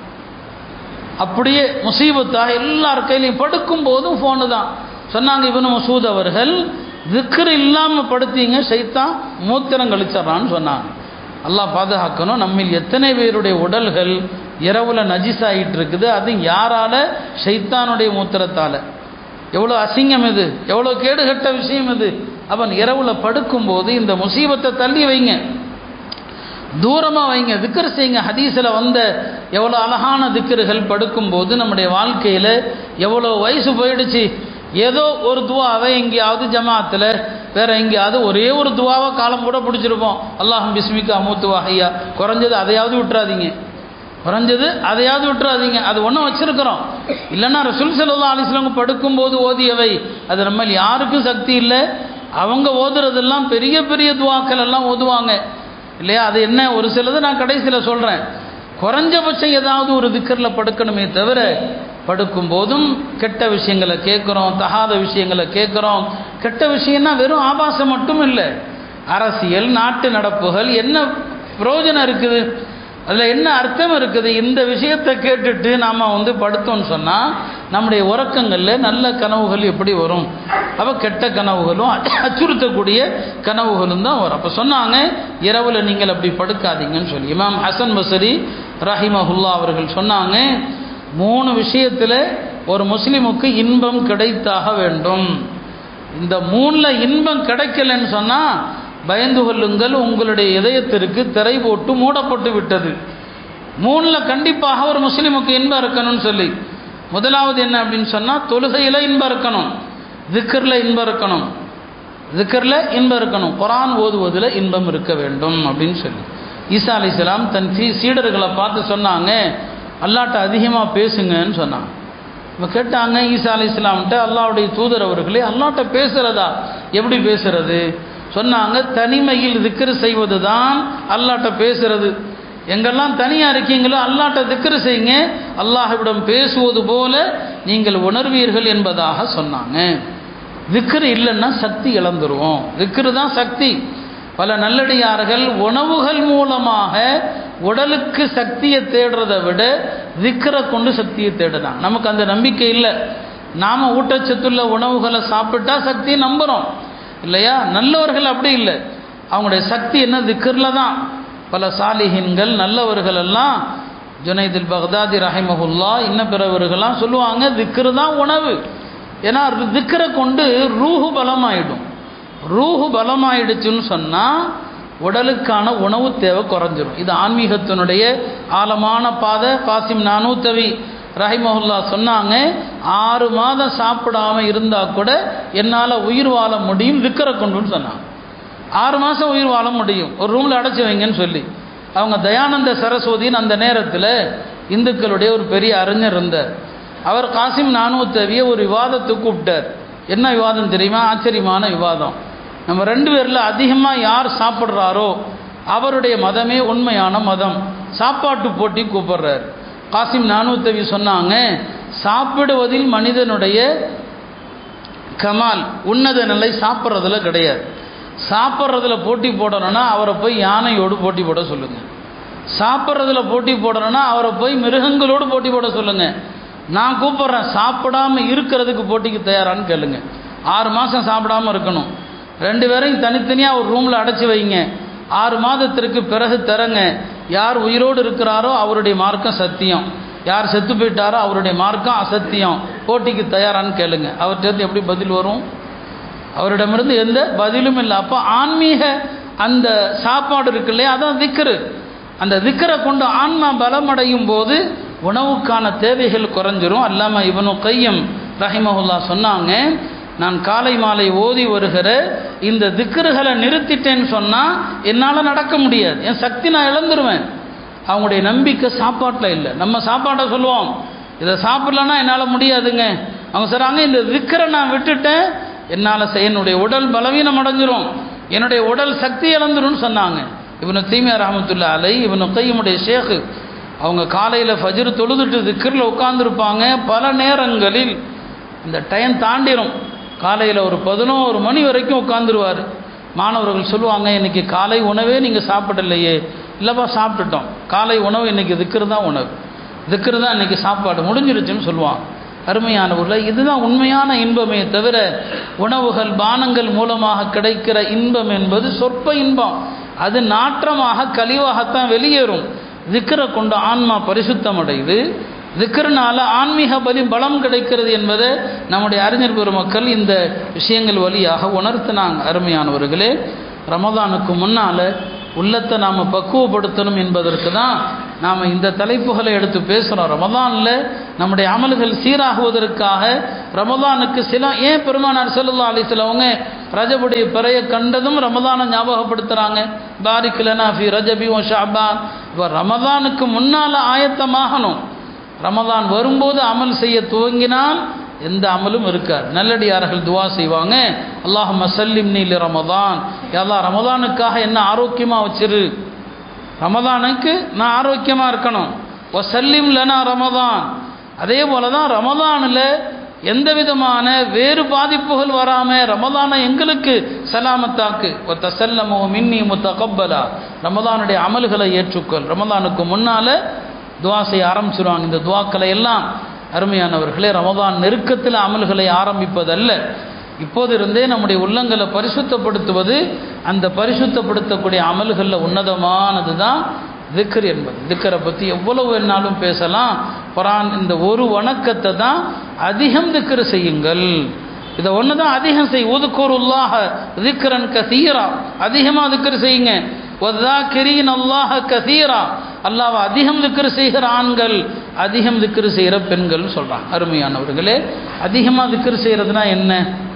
அப்படியே முசீபத்தாக எல்லார் கையிலையும் படுக்கும் போதும் ஃபோனு தான் சொன்னாங்க இவனு மசூத் அவர்கள் திக்ரு இல்லாமல் படுத்தீங்க சைத்தான் மூத்திரம் கழிச்சிட்றான்னு சொன்னாங்க அல்லாஹ் பாதுகாக்கணும் நம்மில் எத்தனை பேருடைய உடல்கள் இரவுல நஜிஸ் ஆகிட்டு இருக்குது அது யாரால ஷைத்தானுடைய மூத்திரத்தால் எவ்வளோ அசிங்கம் இது எவ்வளோ கேடுகட்ட விஷயம் இது அவன் இரவுல படுக்கும்போது இந்த முசீபத்தை தள்ளி வைங்க தூரமாக வைங்க திக்கர் செய்யுங்க ஹதீஸில் வந்த எவ்வளோ அழகான திக்கர்கள் படுக்கும்போது நம்முடைய வாழ்க்கையில் எவ்வளோ வயசு போயிடுச்சு ஏதோ ஒரு துவாவை எங்கேயாவது ஜமாத்தில் வேற எங்கேயாவது ஒரே ஒரு துவாவை காலம் கூட பிடிச்சிருப்போம் அல்லாஹும் பிஸ்மிகா மூத்துவா ஐயா குறைஞ்சது அதையாவது விட்டுறாதீங்க குறைஞ்சது அதையாவது விட்டுறாதீங்க அது ஒன்றும் வச்சிருக்கிறோம் இல்லைன்னா ரசூல் சல்லா அலிஸ்லாங்க படுக்கும்போது ஓதியவை அது நம்ம யாருக்கும் சக்தி இல்லை அவங்க ஓதுறதெல்லாம் பெரிய பெரிய துவாக்கள் எல்லாம் ஓதுவாங்க இல்லையா அது என்ன ஒரு சிலது நான் கடைசியில் சொல்கிறேன் குறைஞ்சபட்சம் ஏதாவது ஒரு திக்கரில் படுக்கணுமே தவிர படுக்கும் போதும் கெட்ட விஷயங்களை கேட்குறோம் தகாத விஷயங்களை கேட்குறோம் கெட்ட விஷயம்னா வெறும் ஆபாசம் மட்டும் இல்லை அரசியல் நாட்டு நடப்புகள் என்ன பிரயோஜனம் இருக்குது அதில் என்ன அர்த்தம் இருக்குது இந்த விஷயத்தை கேட்டுட்டு நாம் வந்து படுத்தோம்னு சொன்னால் நம்முடைய உறக்கங்களில் நல்ல கனவுகள் எப்படி வரும் அப்போ கெட்ட கனவுகளும் அச்சுறுத்தக்கூடிய கனவுகளும் தான் வரும் அப்போ சொன்னாங்க இரவில் நீங்கள் அப்படி படுக்காதீங்கன்னு சொல்லி இமாம் ஹசன் பசரி ரஹிமஹுல்லா அவர்கள் சொன்னாங்க மூணு விஷயத்தில் ஒரு முஸ்லீமுக்கு இன்பம் கிடைத்தாக வேண்டும் இந்த மூணில் இன்பம் கிடைக்கலன்னு சொன்னால் பயந்து கொள்ளுங்கள் உங்களுடைய இதயத்திற்கு திரை போட்டு மூடப்பட்டு விட்டது மூணில் கண்டிப்பாக ஒரு முஸ்லீமுக்கு இன்பம் இருக்கணும்னு சொல்லி முதலாவது என்ன அப்படின்னு சொன்னால் தொழுகையில் இன்பம் இருக்கணும் திக்கரில் இன்பம் இருக்கணும் திக்கரில் இன்பம் இருக்கணும் குரான் ஓதுவதில் இன்பம் இருக்க வேண்டும் அப்படின்னு சொல்லி ஈசா அலி இஸ்லாம் தன் சீ சீடர்களை பார்த்து சொன்னாங்க அல்லாட்ட அதிகமாக பேசுங்கன்னு சொன்னாங்க இப்போ கேட்டாங்க ஈசா அலி இஸ்லாம்கிட்ட அல்லாவுடைய தூதர் அவர்களே அல்லாட்ட பேசுகிறதா எப்படி பேசுறது சொன்னாங்க தனிமையில் திக்ரு செய்வது தான் அல்லாட்ட பேசுறது எங்கெல்லாம் தனியாக இருக்கீங்களோ அல்லாட்ட திக்ரு செய்யுங்க அல்லாஹ்விடம் பேசுவது போல நீங்கள் உணர்வீர்கள் என்பதாக சொன்னாங்க திக்ரு இல்லைன்னா சக்தி இழந்துருவோம் திக்ரு தான் சக்தி பல நல்லடியார்கள் உணவுகள் மூலமாக உடலுக்கு சக்தியை தேடுறதை விட திக்கரை கொண்டு சக்தியை தேடுதான் நமக்கு அந்த நம்பிக்கை இல்லை நாம் ஊட்டச்சத்துள்ள உணவுகளை சாப்பிட்டா சக்தியை நம்புகிறோம் இல்லையா நல்லவர்கள் அப்படி இல்லை அவங்களுடைய சக்தி என்ன திக்கரில் தான் பல சாலிஹின்கள் நல்லவர்கள் எல்லாம் ஜுனைதில் பக்தாதி ரஹிமஹுல்லா இன்ன பிறவர்கள்லாம் சொல்லுவாங்க திக்ரு தான் உணவு ஏன்னா திக்கரை கொண்டு ரூஹு பலமாயிடும் ரூஹு பலமாயிடுச்சுன்னு சொன்னால் உடலுக்கான உணவு தேவை குறைஞ்சிரும் இது ஆன்மீகத்தினுடைய ஆழமான பாதை பாசிம் நானூத்தவி ரஹிமஹுல்லா சொன்னாங்க ஆறு மாதம் சாப்பிடாம இருந்தால் கூட என்னால் உயிர் வாழ முடியும் விற்கிற கொண்டுன்னு சொன்னாங்க ஆறு மாதம் உயிர் வாழ முடியும் ஒரு ரூமில் அடைச்சி வைங்கன்னு சொல்லி அவங்க தயானந்த சரஸ்வதியின் அந்த நேரத்தில் இந்துக்களுடைய ஒரு பெரிய அறிஞர் இருந்தார் அவர் காசிம் நானூத்தவிய ஒரு விவாதத்துக்கு கூப்பிட்டார் என்ன விவாதம் தெரியுமா ஆச்சரியமான விவாதம் நம்ம ரெண்டு பேரில் அதிகமாக யார் சாப்பிட்றாரோ அவருடைய மதமே உண்மையான மதம் சாப்பாட்டு போட்டி கூப்பிடுறார் காசிம் நானூத்தவி சொன்னாங்க சாப்பிடுவதில் மனிதனுடைய கமால் உன்னத நிலை சாப்பிட்றதுல கிடையாது சாப்பிட்றதுல போட்டி போடணும்னா அவரை போய் யானையோடு போட்டி போட சொல்லுங்கள் சாப்பிட்றதுல போட்டி போடணும்னா அவரை போய் மிருகங்களோடு போட்டி போட சொல்லுங்கள் நான் கூப்பிட்றேன் சாப்பிடாம இருக்கிறதுக்கு போட்டிக்கு தயாரான்னு கேளுங்க ஆறு மாதம் சாப்பிடாம இருக்கணும் ரெண்டு பேரையும் தனித்தனியாக ஒரு ரூமில் அடைச்சி வைங்க ஆறு மாதத்திற்கு பிறகு தரங்க யார் உயிரோடு இருக்கிறாரோ அவருடைய மார்க்கம் சத்தியம் யார் செத்து போயிட்டாரோ அவருடைய மார்க்கம் அசத்தியம் போட்டிக்கு தயாரான்னு கேளுங்க அவர்கிட்ட எப்படி பதில் வரும் அவரிடமிருந்து எந்த பதிலும் இல்லை அப்போ ஆன்மீக அந்த சாப்பாடு இருக்கு இல்லையா அதான் திக்கரு அந்த திக்கரை கொண்டு ஆன்மா பலமடையும் போது உணவுக்கான தேவைகள் குறைஞ்சிரும் அல்லாம இவனு கையம் ரஹிமஹுல்லா சொன்னாங்க நான் காலை மாலை ஓதி வருகிற இந்த திக்கர்களை நிறுத்திட்டேன்னு சொன்னால் என்னால் நடக்க முடியாது என் சக்தி நான் இழந்துருவேன் அவங்களுடைய நம்பிக்கை சாப்பாட்டில் இல்லை நம்ம சாப்பாட்டை சொல்லுவோம் இதை சாப்பிட்லன்னா என்னால் முடியாதுங்க அவங்க சொல்கிறாங்க இந்த திக்கரை நான் விட்டுட்டேன் என்னால் என்னுடைய உடல் பலவீனம் அடைஞ்சிரும் என்னுடைய உடல் சக்தி இழந்துரும்னு சொன்னாங்க இவனு தீமியா ரஹமத்துல்லா அலை இவனு கையமுடைய ஷேக்கு அவங்க காலையில் ஃபஜ்ரு தொழுதுட்டு திக்கரில் உட்காந்துருப்பாங்க பல நேரங்களில் இந்த டைம் தாண்டிடும் காலையில் ஒரு பதினோரு மணி வரைக்கும் உட்காந்துருவார் மாணவர்கள் சொல்லுவாங்க இன்றைக்கி காலை உணவே நீங்கள் சாப்பிடலையே இல்லைப்பா சாப்பிட்டுட்டோம் காலை உணவு இன்றைக்கி திக்கரு தான் உணவு திக்கரு தான் இன்றைக்கி சாப்பாடு முடிஞ்சிருச்சுன்னு சொல்லுவாங்க அருமையானவர்கள் இதுதான் உண்மையான இன்பமே தவிர உணவுகள் பானங்கள் மூலமாக கிடைக்கிற இன்பம் என்பது சொற்ப இன்பம் அது நாற்றமாக கழிவாகத்தான் வெளியேறும் திக்கரை கொண்டு ஆன்மா பரிசுத்தம் அடையுது திக்கர்னால ஆன்மீக பலி பலம் கிடைக்கிறது என்பதை நம்முடைய அறிஞர் பெருமக்கள் இந்த விஷயங்கள் வழியாக உணர்த்தினாங்க அருமையானவர்களே ரமதானுக்கு முன்னால் உள்ளத்தை நாம் பக்குவப்படுத்தணும் என்பதற்கு தான் நாம் இந்த தலைப்புகளை எடுத்து பேசுகிறோம் ரமதானில் நம்முடைய அமல்கள் சீராகுவதற்காக ரமதானுக்கு சில ஏன் பெருமானார் செல்லல்லா அலிஸ்லவங்க ரஜபுடைய பிறைய கண்டதும் ரமதானை ஞாபகப்படுத்துகிறாங்க பாரிக்கலனா ஃபி ரஜபி ஓ ஷாபான் இப்போ ரமதானுக்கு முன்னால் ஆயத்தமாகணும் ரமதான் வரும்போது அமல் செய்ய துவங்கினால் எந்த அமலும் இருக்காது நல்லடியார்கள் துவா செய்வாங்க அல்லாஹ் மசல்லிம் நீல் ரமதான் எல்லா ரமதானுக்காக என்ன ஆரோக்கியமாக வச்சிரு ரமதானுக்கு நான் ஆரோக்கியமாக இருக்கணும் ஒ சல்லிம் லனா ரமதான் அதே போல தான் ரமதானில் எந்த விதமான வேறு பாதிப்புகள் வராமல் ரமதானை எங்களுக்கு சலாமத்தாக்கு ஒ தசல்லமோ மின்னி முத்தகப்பலா ரமதானுடைய அமல்களை ஏற்றுக்கொள் ரமதானுக்கு முன்னால் துவா செய்ய ஆரம்பிச்சிருவாங்க இந்த துவாக்களை எல்லாம் அருமையானவர்களே ரமதான் நெருக்கத்தில் அமல்களை ஆரம்பிப்பதல்ல இப்போது இருந்தே நம்முடைய உள்ளங்களை பரிசுத்தப்படுத்துவது அந்த பரிசுத்தப்படுத்தக்கூடிய அமல்களில் உன்னதமானது தான் திக்கர் என்பது திக்கரை பற்றி எவ்வளவு வேணாலும் பேசலாம் குரான் இந்த ஒரு வணக்கத்தை தான் அதிகம் திக்கர் செய்யுங்கள் இதை ஒன்று தான் அதிகம் செய் உதுக்கூருல்லாஹ திக்ரன் கசீரா அதிகமாக திக்கர் செய்யுங்க ஒதாக்கிரீன் அல்லாஹ கசீரா அல்லாஹ் அதிகம் திக்ரு செய்கிற ஆண்கள் அதிகம் திக்ரு செய்கிற பெண்கள் சொல்கிறாங்க அருமையானவர்களே அதிகமாக திக்ரு செய்கிறதுனா என்ன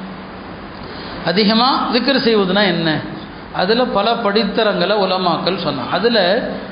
அதிகமாக திக்ரு செய்வதுனா என்ன அதில் பல படித்தரங்களை உலமாக்கல் சொன்னாங்க அதில்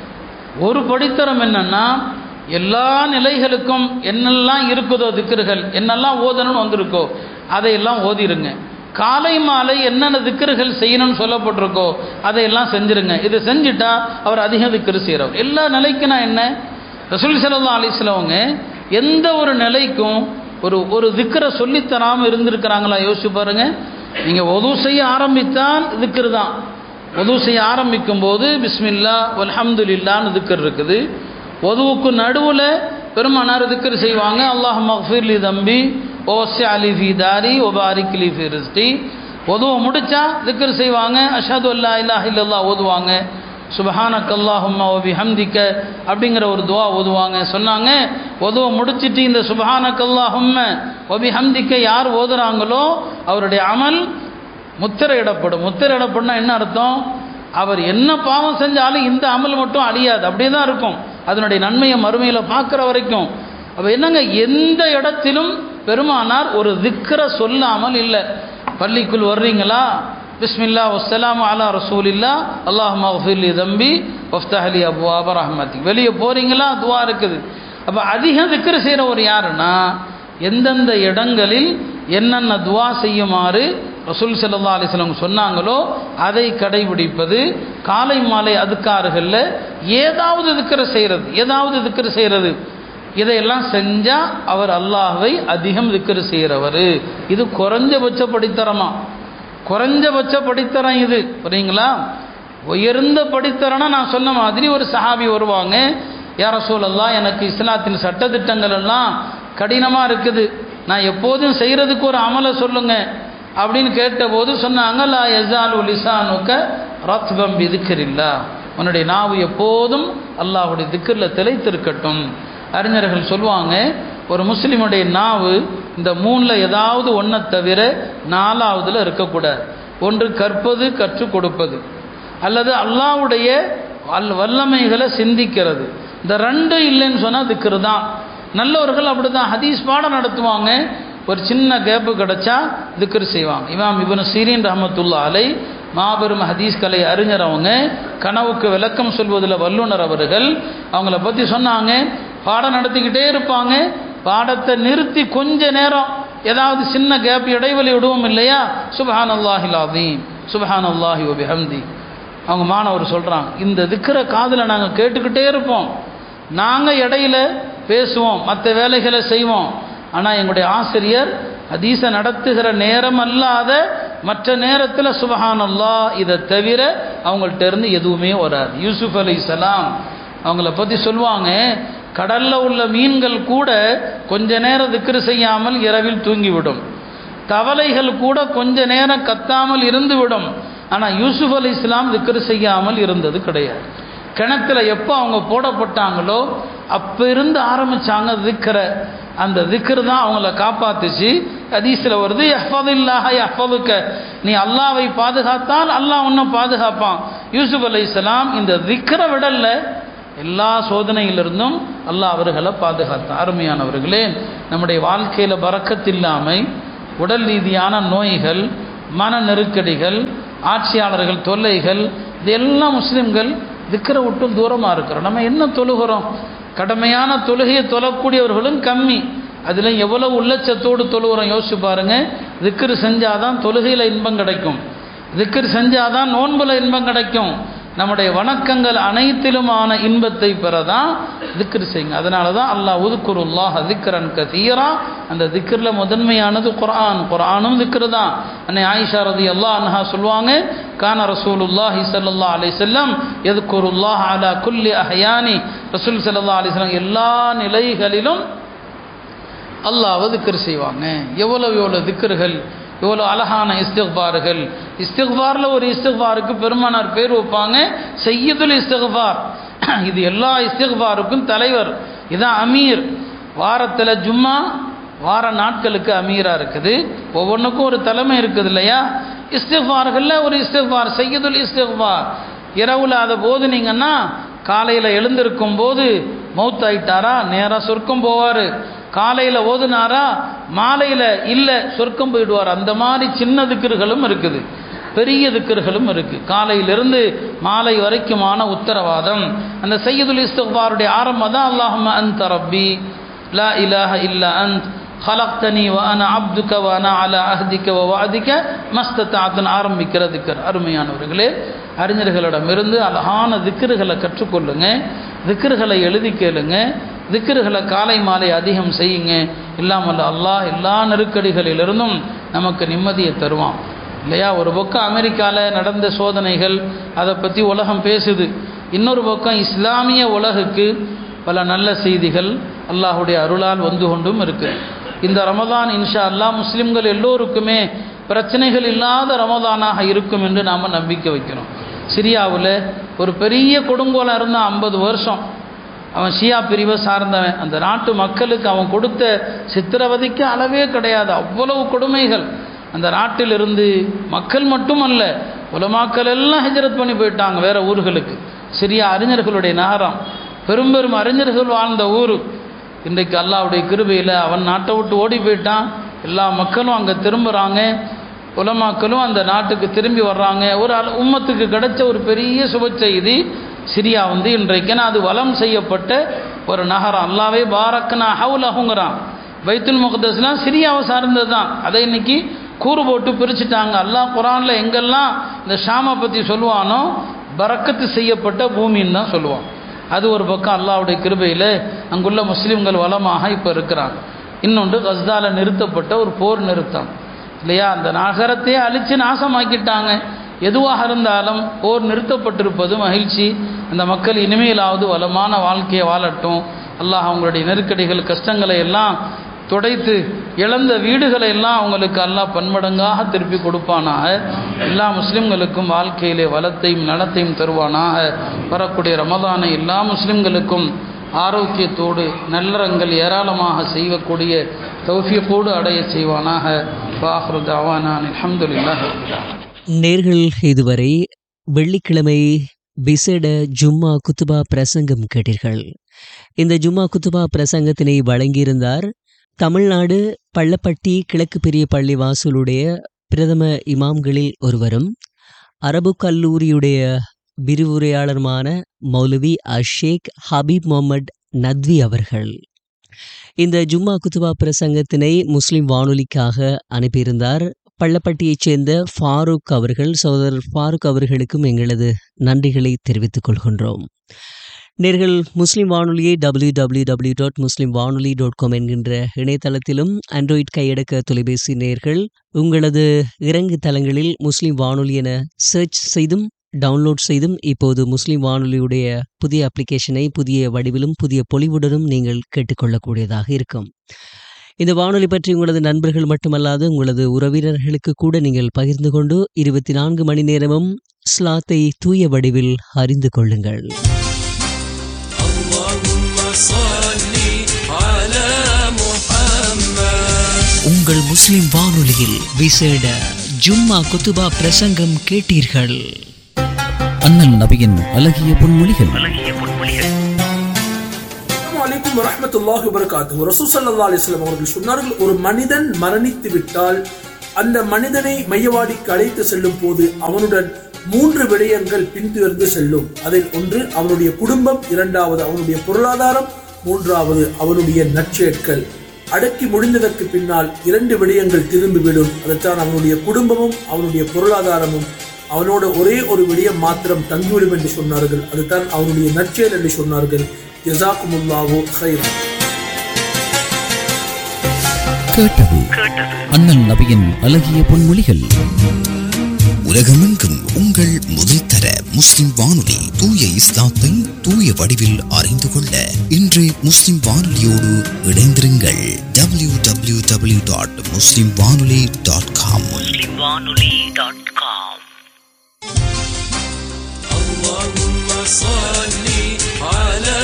ஒரு படித்தரம் என்னன்னா எல்லா நிலைகளுக்கும் என்னெல்லாம் இருக்குதோ திக்ருகள் என்னெல்லாம் ஓதணும்னு வந்திருக்கோ அதையெல்லாம் ஓதிருங்க காலை மாலை என்னென்ன திக்கர்கள் செய்யணும்னு சொல்லப்பட்டிருக்கோ அதையெல்லாம் செஞ்சுருங்க இதை செஞ்சுட்டா அவர் அதிகம் திக்கரு செய்கிறவர் எல்லா நிலைக்குனா என்ன ரசூல் சல்லா அலிஸ்லவங்க எந்த ஒரு நிலைக்கும் ஒரு ஒரு திக்கரை சொல்லித்தராமல் இருந்திருக்கிறாங்களா யோசிச்சு பாருங்க நீங்கள் உதவு செய்ய ஆரம்பித்தால் திக்கர் தான் உதவு செய்ய ஆரம்பிக்கும் போது பிஸ்மில்லா அல்ஹம்துலில்லான்னு திக்கர் இருக்குது உதவுக்கு நடுவில் பெருமானார் திக்கர் செய்வாங்க அல்லாஹ் மஃபீர்லி தம்பி ஓசி அலி ஃபி தாரி ஒபாரிக்லி ஃபி ரிஸ்டி உதவ முடிச்சா திக்கர் செய்வாங்க அஷது அல்லா இல்லா இல்லல்லா ஓதுவாங்க சுபஹானக் அல்லாஹும்மா ஒபி ஹம்திக்க அப்படிங்கிற ஒரு துவா ஓதுவாங்க சொன்னாங்க உதவ முடிச்சிட்டு இந்த சுபஹானக் அல்லாஹும்ம ஒபி ஹம்திக்க யார் ஓதுறாங்களோ அவருடைய அமல் முத்திரையிடப்படும் முத்திரையிடப்படும்னா என்ன அர்த்தம் அவர் என்ன பாவம் செஞ்சாலும் இந்த அமல் மட்டும் அழியாது அப்படியே தான் இருக்கும் அதனுடைய நன்மையை மறுமையில் பார்க்குற வரைக்கும் அப்போ என்னங்க எந்த இடத்திலும் பெருமானார் ஒரு திக்கரை சொல்லாமல் இல்லை பள்ளிக்குள் வர்றீங்களா பிஸ்மில்லா வஸ்ஸலாமு அலா ரசூலில்லா அல்லாஹ் மஃபிர்லி தம்பி வஃப்தஹலி அபு அபர் அஹமதி வெளியே போகிறீங்களா துவா இருக்குது அப்போ அதிக திக்கர் செய்கிறவர் யாருன்னா எந்தெந்த இடங்களில் என்னென்ன துவா செய்யுமாறு ரசூல் சல்லா அலிஸ்லம் சொன்னாங்களோ அதை கடைபிடிப்பது காலை மாலை அதுக்காறுகளில் ஏதாவது திக்கரை செய்கிறது ஏதாவது திக்கரை செய்கிறது இதையெல்லாம் செஞ்சால் அவர் அல்லாஹ்வை அதிகம் திக்கரு செய்கிறவர் இது குறைஞ்சபட்ச படித்தரமா குறைஞ்சபட்ச படித்தரம் இது புரியுங்களா உயர்ந்த படித்தரம்னா நான் சொன்ன மாதிரி ஒரு சஹாபி வருவாங்க யார சூழல்லாம் எனக்கு இஸ்லாத்தின் சட்டத்திட்டங்கள் எல்லாம் கடினமாக இருக்குது நான் எப்போதும் செய்கிறதுக்கு ஒரு அமலை சொல்லுங்க அப்படின்னு கேட்டபோது சொன்னாங்க லா எசால் லிசானுக்க ரத்பம் விதுக்கரில்லா உன்னுடைய நாவு எப்போதும் அல்லாஹுடைய திக்கரில் திளைத்திருக்கட்டும் அறிஞர்கள் சொல்லுவாங்க ஒரு முஸ்லீமுடைய நாவு இந்த மூணில் ஏதாவது ஒன்றை தவிர நாலாவதுல இருக்கக்கூடாது ஒன்று கற்பது கற்றுக் கொடுப்பது அல்லது அல்லாவுடைய அல் வல்லமைகளை சிந்திக்கிறது இந்த ரெண்டு இல்லைன்னு சொன்னால் திக்ரு தான் நல்லவர்கள் அப்படி தான் ஹதீஸ் பாடம் நடத்துவாங்க ஒரு சின்ன கேப்பு கிடச்சா திக்ரு செய்வாங்க இமாம் இவனு சீரின் ரஹமத்துல்லா அலை மாபெரும் ஹதீஸ் கலை அறிஞர் அவங்க கனவுக்கு விளக்கம் சொல்வதில் வல்லுனர் அவர்கள் அவங்கள பற்றி சொன்னாங்க பாடம் நடத்திக்கிட்டே இருப்பாங்க பாடத்தை நிறுத்தி கொஞ்ச நேரம் ஏதாவது சின்ன கேப் இடைவெளி விடுவோம் இல்லையா சுபஹான் அல்லாஹில் அதீம் சுபஹான் அல்லாஹி ஒபி ஹம்தி அவங்க மாணவர் சொல்கிறாங்க இந்த திக்கிற காதில் நாங்கள் கேட்டுக்கிட்டே இருப்போம் நாங்கள் இடையில பேசுவோம் மற்ற வேலைகளை செய்வோம் ஆனால் எங்களுடைய ஆசிரியர் ஹதீஸை நடத்துகிற நேரம் அல்லாத மற்ற நேரத்தில் சுபஹான் அல்லா இதை தவிர அவங்கள்ட்ட இருந்து எதுவுமே வராது யூசுஃப் அலி சலாம் அவங்கள பற்றி சொல்லுவாங்க கடலில் உள்ள மீன்கள் கூட கொஞ்ச நேரம் திக்ரு செய்யாமல் இரவில் தூங்கிவிடும் தவளைகள் கூட கொஞ்ச நேரம் கத்தாமல் இருந்துவிடும் ஆனால் யூசுப் அலி இஸ்லாம் திக்ரு செய்யாமல் இருந்தது கிடையாது கிணத்துல எப்போ அவங்க போடப்பட்டாங்களோ அப்போ இருந்து ஆரம்பிச்சாங்க திக்கிற அந்த திக்ரு தான் அவங்கள காப்பாத்துச்சு ஹதீஸில் வருது யஹ்ஃபதுல்லாஹ யஹ்ஃபதுக்க நீ அல்லாவை பாதுகாத்தால் அல்லாஹ் உன்னை பாதுகாப்பான் யூசுப் அலைஹிஸ்ஸலாம் இந்த திக்ரை விடல எல்லா சோதனையிலிருந்தும் அல்லாஹ் அவர்களை பாதுகாத்தான் அருமையானவர்களே நம்முடைய வாழ்க்கையில் பறக்கத்தில்லாமை உடல் ரீதியான நோய்கள் மன நெருக்கடிகள் ஆட்சியாளர்கள் தொல்லைகள் இதெல்லாம் முஸ்லிம்கள் திக்கரை விட்டும் தூரமாக இருக்கிறோம் நம்ம என்ன தொழுகிறோம் கடமையான தொழுகையை தொழக்கூடியவர்களும் கம்மி அதில் எவ்வளவு உள்ளச்சத்தோடு தொழுகிறோம் யோசிச்சு பாருங்க திக்கரு செஞ்சாதான் தொழுகையில் இன்பம் கிடைக்கும் திக்கர் செஞ்சாதான் நோன்புல இன்பம் கிடைக்கும் நம்முடைய வணக்கங்கள் அனைத்திலுமான இன்பத்தை பெறதான் திக்ர் செய்யுங்க அதனால தான் அல்லாஹ் உதுக்குருல்லாஹ் திக்ரன் கதீரா அந்த திக்ரில் முதன்மையானது குர்ஆன் குர்ஆனும் திக்ரு தான் அன்னை ஆயிஷா ரதி அல்லா அன்ஹா சொல்லுவாங்க கான ரசூலுல்லாஹி ஸல்லல்லாஹு அலைஹி வஸல்லம் யذ்குருல்லாஹ் அலா குல்லி அஹ்யானி ரசூல் ஸல்லல்லாஹு அலைஹி வஸல்லம் எல்லா நிலைகளிலும் அல்லாஹ்வை திக்ர் செய்வாங்க எவ்வளவு எவ்வளவு திக்ருகள் இவ்வளோ அழகான இஸ்திக்பார்கள் இஸ்திக்பாரில் ஒரு இஸ்திக்பாருக்கு பெருமானார் பேர் வைப்பாங்க செய்யதுல் இஸ்திக்பார் இது எல்லா இஸ்திக்பாருக்கும் தலைவர் இதான் அமீர் வாரத்தில் ஜும்மா வார நாட்களுக்கு அமீராக இருக்குது ஒவ்வொன்றுக்கும் ஒரு தலைமை இருக்குது இல்லையா இஸ்திக்பார்களில் ஒரு இஸ்திக்பார் செய்யதுல் இஸ்திக்பார் இரவுல அதை போதுனீங்கன்னா காலையில் எழுந்திருக்கும் போது மவுத் ஆயிட்டாரா நேராக சொர்க்கம் போவார் காலையில் ஓதுனாரா மாலையில் இல்லை சொர்க்கம் போயிடுவார் அந்த மாதிரி சின்ன திக்கர்களும் இருக்குது பெரிய திக்கர்களும் இருக்குது காலையிலிருந்து மாலை வரைக்குமான உத்தரவாதம் அந்த சையதுல் இஸ்திக்பாருடைய ஆரம்பம் தான் அல்லாஹும அன்த ரப்பி லா இலாஹ இல்லா அந்த் خلقتني وانا عبدك وانا على عهدك ووعدك ما استطعت ஆரம்பிக்கிற திக்கர் அருமையானவர்களே அறிஞர்களிடமிருந்து அழகான திக்கர்களை கற்றுக்கொள்ளுங்க திக்கர்களை எழுதி கேளுங்க திக்கர்களை காலை மாலை அதிகம் செய்யுங்க இல்லாமல் அல்லாஹ் எல்லா நெருக்கடிகளிலிருந்தும் நமக்கு நிம்மதியை தருவான் இல்லையா ஒரு பக்கம் அமெரிக்காவில் நடந்த சோதனைகள் அதை பற்றி உலகம் பேசுது இன்னொரு பக்கம் இஸ்லாமிய உலகுக்கு பல நல்ல செய்திகள் அல்லாஹுடைய அருளால் வந்து கொண்டும் இருக்கு இந்த ரமதான் இன்ஷா அல்லாஹ் முஸ்லிம்கள் எல்லோருக்குமே பிரச்சனைகள் இல்லாத ரமதானாக இருக்கும் என்று நாம் நம்பிக்கை வைக்கிறோம் சிரியாவில் ஒரு பெரிய கொடுங்கோலம் இருந்தான் ஐம்பது வருஷம் அவன் ஷியா பிரிவை சார்ந்தவன் அந்த நாட்டு மக்களுக்கு அவன் கொடுத்த சித்திரவதைக்கு அளவே கிடையாது அவ்வளவு கொடுமைகள் அந்த நாட்டிலிருந்து மக்கள் மட்டுமல்ல உலமாக்கள் எல்லாம் ஹிஜரத் பண்ணி போயிட்டாங்க வேற ஊர்களுக்கு சிரியா அறிஞர்களுடைய நகரம் பெரும் பெரும் அறிஞர்கள் வாழ்ந்த ஊர் இன்றைக்கு அல்லாவுடைய கிருபையில் அவன் நாட்டை விட்டு ஓடி போயிட்டான் எல்லா மக்களும் அங்கே திரும்புகிறாங்க உலமாக்களும் அந்த நாட்டுக்கு திரும்பி வர்றாங்க ஒரு அல் உம்மத்துக்கு கிடைச்ச ஒரு பெரிய சுப செய்தி சிரியா வந்து இன்றைக்கு அது வலம் செய்யப்பட்ட ஒரு நகரம் அல்லாவே பாரக்கனா ஹவுலகுங்கிறான் பைத்துல் முகதஸ்லாம் சிரியாவை சார்ந்தது தான் அதை இன்னைக்கு கூறு போட்டு பிரிச்சுட்டாங்க அல்லாஹ் குரானில் எங்கெல்லாம் இந்த ஷாமை பற்றி சொல்லுவானோ பறக்கத்து செய்யப்பட்ட பூமின்னு தான் சொல்லுவான் அது ஒரு பக்கம் அல்லாவுடைய கிருபையில் அங்குள்ள முஸ்லீம்கள் வளமாக இப்போ இருக்கிறாங்க இன்னொன்று கஸ்தால நிறுத்தப்பட்ட ஒரு போர் நிறுத்தம் இல்லையா அந்த நகரத்தையே அழித்து நாசமாக்கிட்டாங்க எதுவாக இருந்தாலும் போர் நிறுத்தப்பட்டிருப்பது மகிழ்ச்சி அந்த மக்கள் இனிமேலாவது வளமான வாழ்க்கையை வாழட்டும் அல்லாஹ் அவங்களுடைய நெருக்கடிகள் கஷ்டங்களை எல்லாம் துடைத்து இழந்த வீடுகளை எல்லாம் அவங்களுக்கு அல்லாஹ் பன்மடங்காக திருப்பி கொடுப்பானாக எல்லா முஸ்லிம்களுக்கும் வாழ்க்கையிலே வளத்தையும் நலத்தையும் தருவானாக வரக்கூடிய ரமதானை எல்லா முஸ்லிம்களுக்கும் ஆரோக்கியத்தோடு நல்லறங்கள் ஏராளமாக செய்யக்கூடிய தௌஃபியக்கோடு அடைய செய்வானாக பாஹ்ரு தாவானான் அல்ஹம்துலில்லாஹ் நேர்கள் இதுவரை வெள்ளிக்கிழமை விசேட ஜும்மா குத்துபா பிரசங்கம் கேட்டீர்கள் இந்த ஜும்மா குத்துபா பிரசங்கத்தினை வழங்கியிருந்தார் தமிழ்நாடு பள்ளப்பட்டி கிழக்கு பெரிய பள்ளி வாசலுடைய பிரதம இமாம்களில் ஒருவரும் அரபு கல்லூரியுடைய விரிவுரையாளருமான மௌலவி அஷேக் ஹபீப் முகமது நத்வி அவர்கள் இந்த ஜும்மா குத்துபா பிரசங்கத்தினை முஸ்லிம் வானொலிக்காக அனுப்பியிருந்தார் பள்ளப்பட்டியைச் சேர்ந்த ஃபாரூக் அவர்கள் சகோதரர் ஃபாரூக் அவர்களுக்கும் எங்களது நன்றிகளை தெரிவித்துக் கொள்கின்றோம் நேர்கள் முஸ்லிம் வானொலியை W W W dot Muslim Vanoli dot com என்கின்ற இணையதளத்திலும் ஆண்ட்ராய்ட் கையடக்க தொலைபேசி நேர்கள் உங்களது இறங்கு தளங்களில் முஸ்லிம் வானொலி என சர்ச் செய்தும் டவுன்லோட் செய்தும் இப்போது முஸ்லிம் வானொலியுடைய புதிய அப்ளிகேஷனை புதிய வடிவிலும் புதிய பொலிவுடனும் நீங்கள் கேட்டுக்கொள்ளக்கூடியதாக இருக்கும் இந்த வானொலி பற்றி உங்களது நண்பர்கள் மட்டுமல்லாது உங்களது உறவினர்களுக்கு கூட நீங்கள் பகிர்ந்து கொண்டு இருபத்தி நான்கு மணி நேரமும் ஸ்லாத்தை தூய வடிவில் அறிந்து கொள்ளுங்கள் صل على محمد உங்கள் முஸ்லிம் வானொலியில் விசேட ஜும்மா குத்துபா பிரசங்கம் கேட்டீர்கள் அண்ணல் நபியின் அழகிய பொன்மொழிகள் அலைக்கும் வரஹ்மத்துல்லாஹி வபரகாத்துஹு ரசூல் ஸல்லல்லாஹு அலைஹி வஸல்லம் அவர்கள் சொன்னார்கள் ஒரு மனிதன் மரணித்து விட்டால் அந்த மனிதனை மையவாடிக்கு அழைத்து செல்லும் போது அவனுடன் மூன்று விடயங்கள் பின்தொடர்ந்து செல்லும் அதில் ஒன்று அவனுடைய குடும்பம் இரண்டாவது அவனுடைய பொருளாதாரம் மூன்றாவது அவனுடைய நற்செயற்கள் அடக்கி முடிந்ததற்கு பின்னால் இரண்டு விடயங்கள் திரும்பிவிடும் அதைத்தான் அவனுடைய குடும்பமும் அவனுடைய பொருளாதாரமும் அவனோட ஒரே ஒரு விடயம் மாத்திரம் தங்கிவிடும் என்று சொன்னார்கள் அதுதான் அவனுடைய நற்செயல் என்று சொன்னார்கள் ஜசாக்குமுல்லாவோ ஹைரா கேட்டது அண்ணல் நபியின் அழகிய பொன்மொழிகள் உலகமெங்கும் உங்கள் முதல் தர முஸ்லிம் வானொலி தூய இஸ்லாத்தை தூய வடிவில் அறிந்து கொள்ள இன்று முஸ்லிம் வானொலியோடு இணைந்திருங்கள் W W W dot Muslim Vanoli dot com اللهم صل على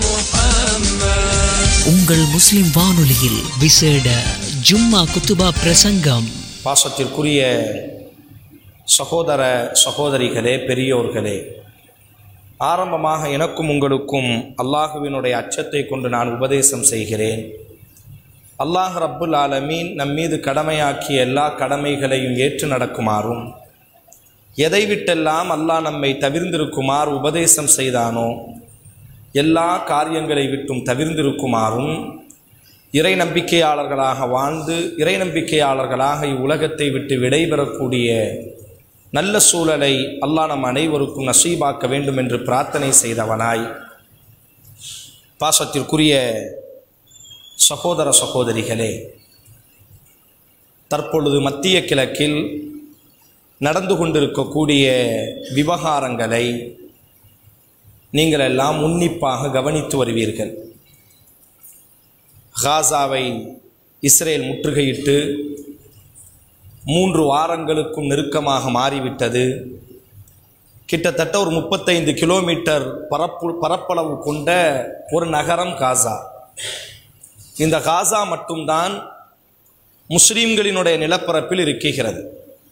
محمد உங்கள் முஸ்லிம் வானொலியில் விசேட ஜும்மா குத்துபா பிரசங்கம் பாசத்திற்குரிய சகோதர சகோதரிகளே பெரியோர்களே ஆரம்பமாக எனக்கும் உங்களுக்கும் அல்லாஹுவினுடைய அச்சத்தை கொண்டு நான் உபதேசம் செய்கிறேன் அல்லாஹ் ரப்புல் ஆலமீன் நம் மீது கடமையாக்கிய எல்லா கடமைகளையும் ஏற்று நடக்குமாறும் எதை விட்டெல்லாம் அல்லாஹ் நம்மை தவிர்ந்திருக்குமாறு உபதேசம் செய்தானோ எல்லா காரியங்களை விட்டும் தவிர்ந்திருக்குமாறும் இறை நம்பிக்கையாளர்களாக வாழ்ந்து இறை நம்பிக்கையாளர்களாக இவ்வுலகத்தை விட்டு விடைபெறக்கூடிய நல்ல சூழலை அல்லாஹ் நம் அனைவருக்கும் நசீபாக்க வேண்டும் என்று பிரார்த்தனை செய்தவனாய் பாசத்திற்குரிய சகோதர சகோதரிகளே தற்பொழுது மத்திய கிழக்கில் நடந்து கொண்டிருக்கக்கூடிய விவகாரங்களை நீங்கள் எல்லாம் உன்னிப்பாக கவனித்து வருவீர்கள் காசாவை இஸ்ரேல் முற்றுகையிட்டு மூன்று வாரங்களுக்கும் நெருக்கமாக மாறிவிட்டது கிட்டத்தட்ட ஒரு முப்பத்தைந்து கிலோமீட்டர் பரப்பு பரப்பளவு கொண்ட ஒரு நகரம் காசா இந்த காசா மட்டும்தான் முஸ்லீம்களினுடைய நிலப்பரப்பில் இருக்கிறது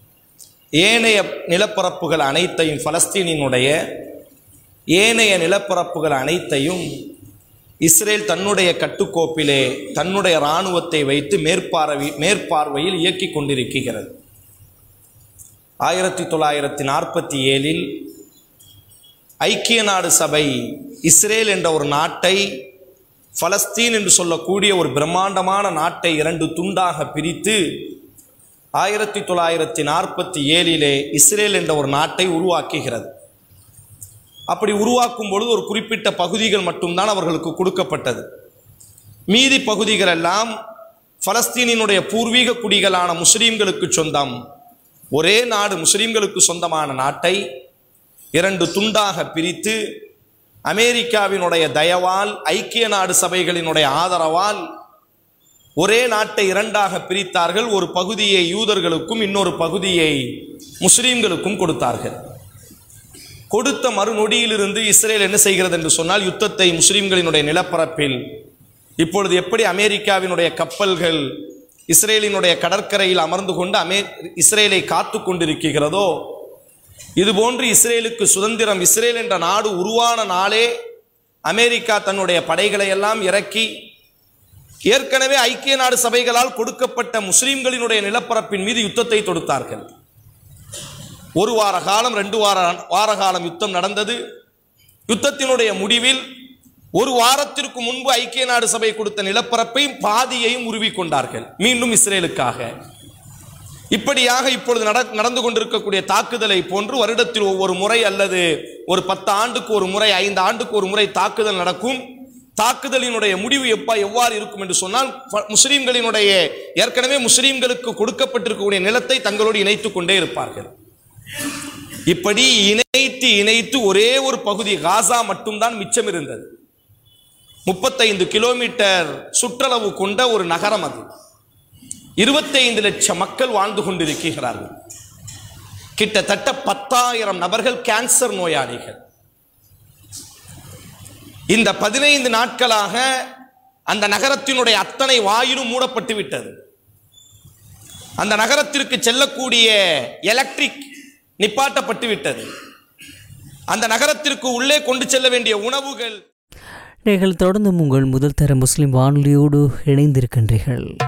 ஏனைய நிலப்பரப்புகள் அனைத்தையும் பலஸ்தீனினுடைய ஏனைய நிலப்பரப்புகள் அனைத்தையும் இஸ்ரேல் தன்னுடைய கட்டுக்கோப்பிலே தன்னுடைய இராணுவத்தை வைத்து மேற்பார்வை மேற்பார்வையில் இயக்கிக் கொண்டிருக்கிறது ஆயிரத்தி தொள்ளாயிரத்தி நாற்பத்தி ஏழில் ஐக்கிய நாடு சபை இஸ்ரேல் என்ற ஒரு நாட்டை பலஸ்தீன் என்று சொல்லக்கூடிய ஒரு பிரம்மாண்டமான நாட்டை இரண்டு துண்டாக பிரித்து ஆயிரத்தி தொள்ளாயிரத்தி நாற்பத்தி ஏழிலே இஸ்ரேல் என்ற ஒரு நாட்டை உருவாக்குகிறது அப்படி உருவாக்கும் பொழுது ஒரு குறிப்பிட்ட பகுதிகள் மட்டும்தான் அவர்களுக்கு கொடுக்கப்பட்டது மீதி பகுதிகள் எல்லாம் பலஸ்தீனினுடைய பூர்வீக குடிகளான முஸ்லீம்களுக்கு சொந்தம் ஒரே நாடு முஸ்லீம்களுக்கு சொந்தமான நாட்டை இரண்டு துண்டாக பிரித்து அமெரிக்காவினுடைய தயவால் ஐக்கிய நாடு சபைகளினுடைய ஆதரவால் ஒரே நாட்டை இரண்டாக பிரித்தார்கள் ஒரு பகுதியை யூதர்களுக்கும் இன்னொரு பகுதியை முஸ்லீம்களுக்கும் கொடுத்தார்கள் கொடுத்த மறுநொடியிலிருந்து இஸ்ரேல் என்ன செய்கிறது என்று சொன்னால் யுத்தத்தை முஸ்லிம்களினுடைய நிலப்பரப்பில் இப்பொழுது எப்படி அமெரிக்காவினுடைய கப்பல்கள் இஸ்ரேலினுடைய கடற்கரையில் அமர்ந்து கொண்டு அமே இஸ்ரேலை காத்து கொண்டிருக்கிறதோ இதுபோன்று இஸ்ரேலுக்கு சுதந்திரம் இஸ்ரேல் என்ற நாடு உருவான நாளே அமெரிக்கா தன்னுடைய படைகளை எல்லாம் இறக்கி ஏற்கனவே ஐக்கிய நாடு சபைகளால் கொடுக்கப்பட்ட முஸ்லிம்களினுடைய நிலப்பரப்பின் மீது யுத்தத்தை தொடுத்தார்கள் ஒரு வார காலம் ரெண்டு வார வார காலம் யுத்தம் நடந்தது யுத்தத்தினுடைய முடிவில் ஒரு வாரத்திற்கு முன்பு ஐக்கிய நாடு சபை கொடுத்த நிலப்பரப்பையும் பாதியையும் உருவி கொண்டார்கள் மீண்டும் இஸ்ரேலுக்காக இப்படியாக இப்பொழுது நட நடந்து கொண்டிருக்கக்கூடிய தாக்குதலை போன்று வருடத்தில் ஒவ்வொரு முறை அல்லது ஒரு பத்து ஆண்டுக்கு ஒரு முறை ஐந்து ஆண்டுக்கு ஒரு முறை தாக்குதல் நடக்கும் தாக்குதலினுடைய முடிவு எப்ப எவ்வாறு இருக்கும் என்று சொன்னால் ப- முஸ்லிம்களினுடைய ஏற்கனவே முஸ்லிம்களுக்கு கொடுக்கப்பட்டிருக்கக்கூடிய நிலத்தை தங்களோடு இணைத்துக் கொண்டே இருப்பார்கள் இப்படி இணைத்து இணைத்து ஒரே ஒரு பகுதி காசா மட்டும்தான் மிச்சம் இருந்தது முப்பத்தைந்து கிலோமீட்டர் சுற்றளவு கொண்ட ஒரு நகரம் அது இருபத்தைந்து லட்சம் மக்கள் வாழ்ந்து கொண்டிருக்கிறார்கள் கிட்டத்தட்ட பத்தாயிரம் நபர்கள் கேன்சர் நோயாளிகள் இந்த பதினைந்து நாட்களாக அந்த நகரத்தினுடைய அத்தனை வாயிலும் மூடப்பட்டு விட்டது அந்த நகரத்திற்கு செல்லக்கூடிய எலக்ட்ரிக் நிப்பாட்டப்பட்டு விட்டது அந்த நகரத்திற்கு உள்ளே கொண்டு செல்ல வேண்டிய உணவுகள் நீங்கள் தொடர்ந்தும் உங்கள் முதல் தர முஸ்லிம் வானொலியோடு இணைந்திருக்கின்றீர்கள்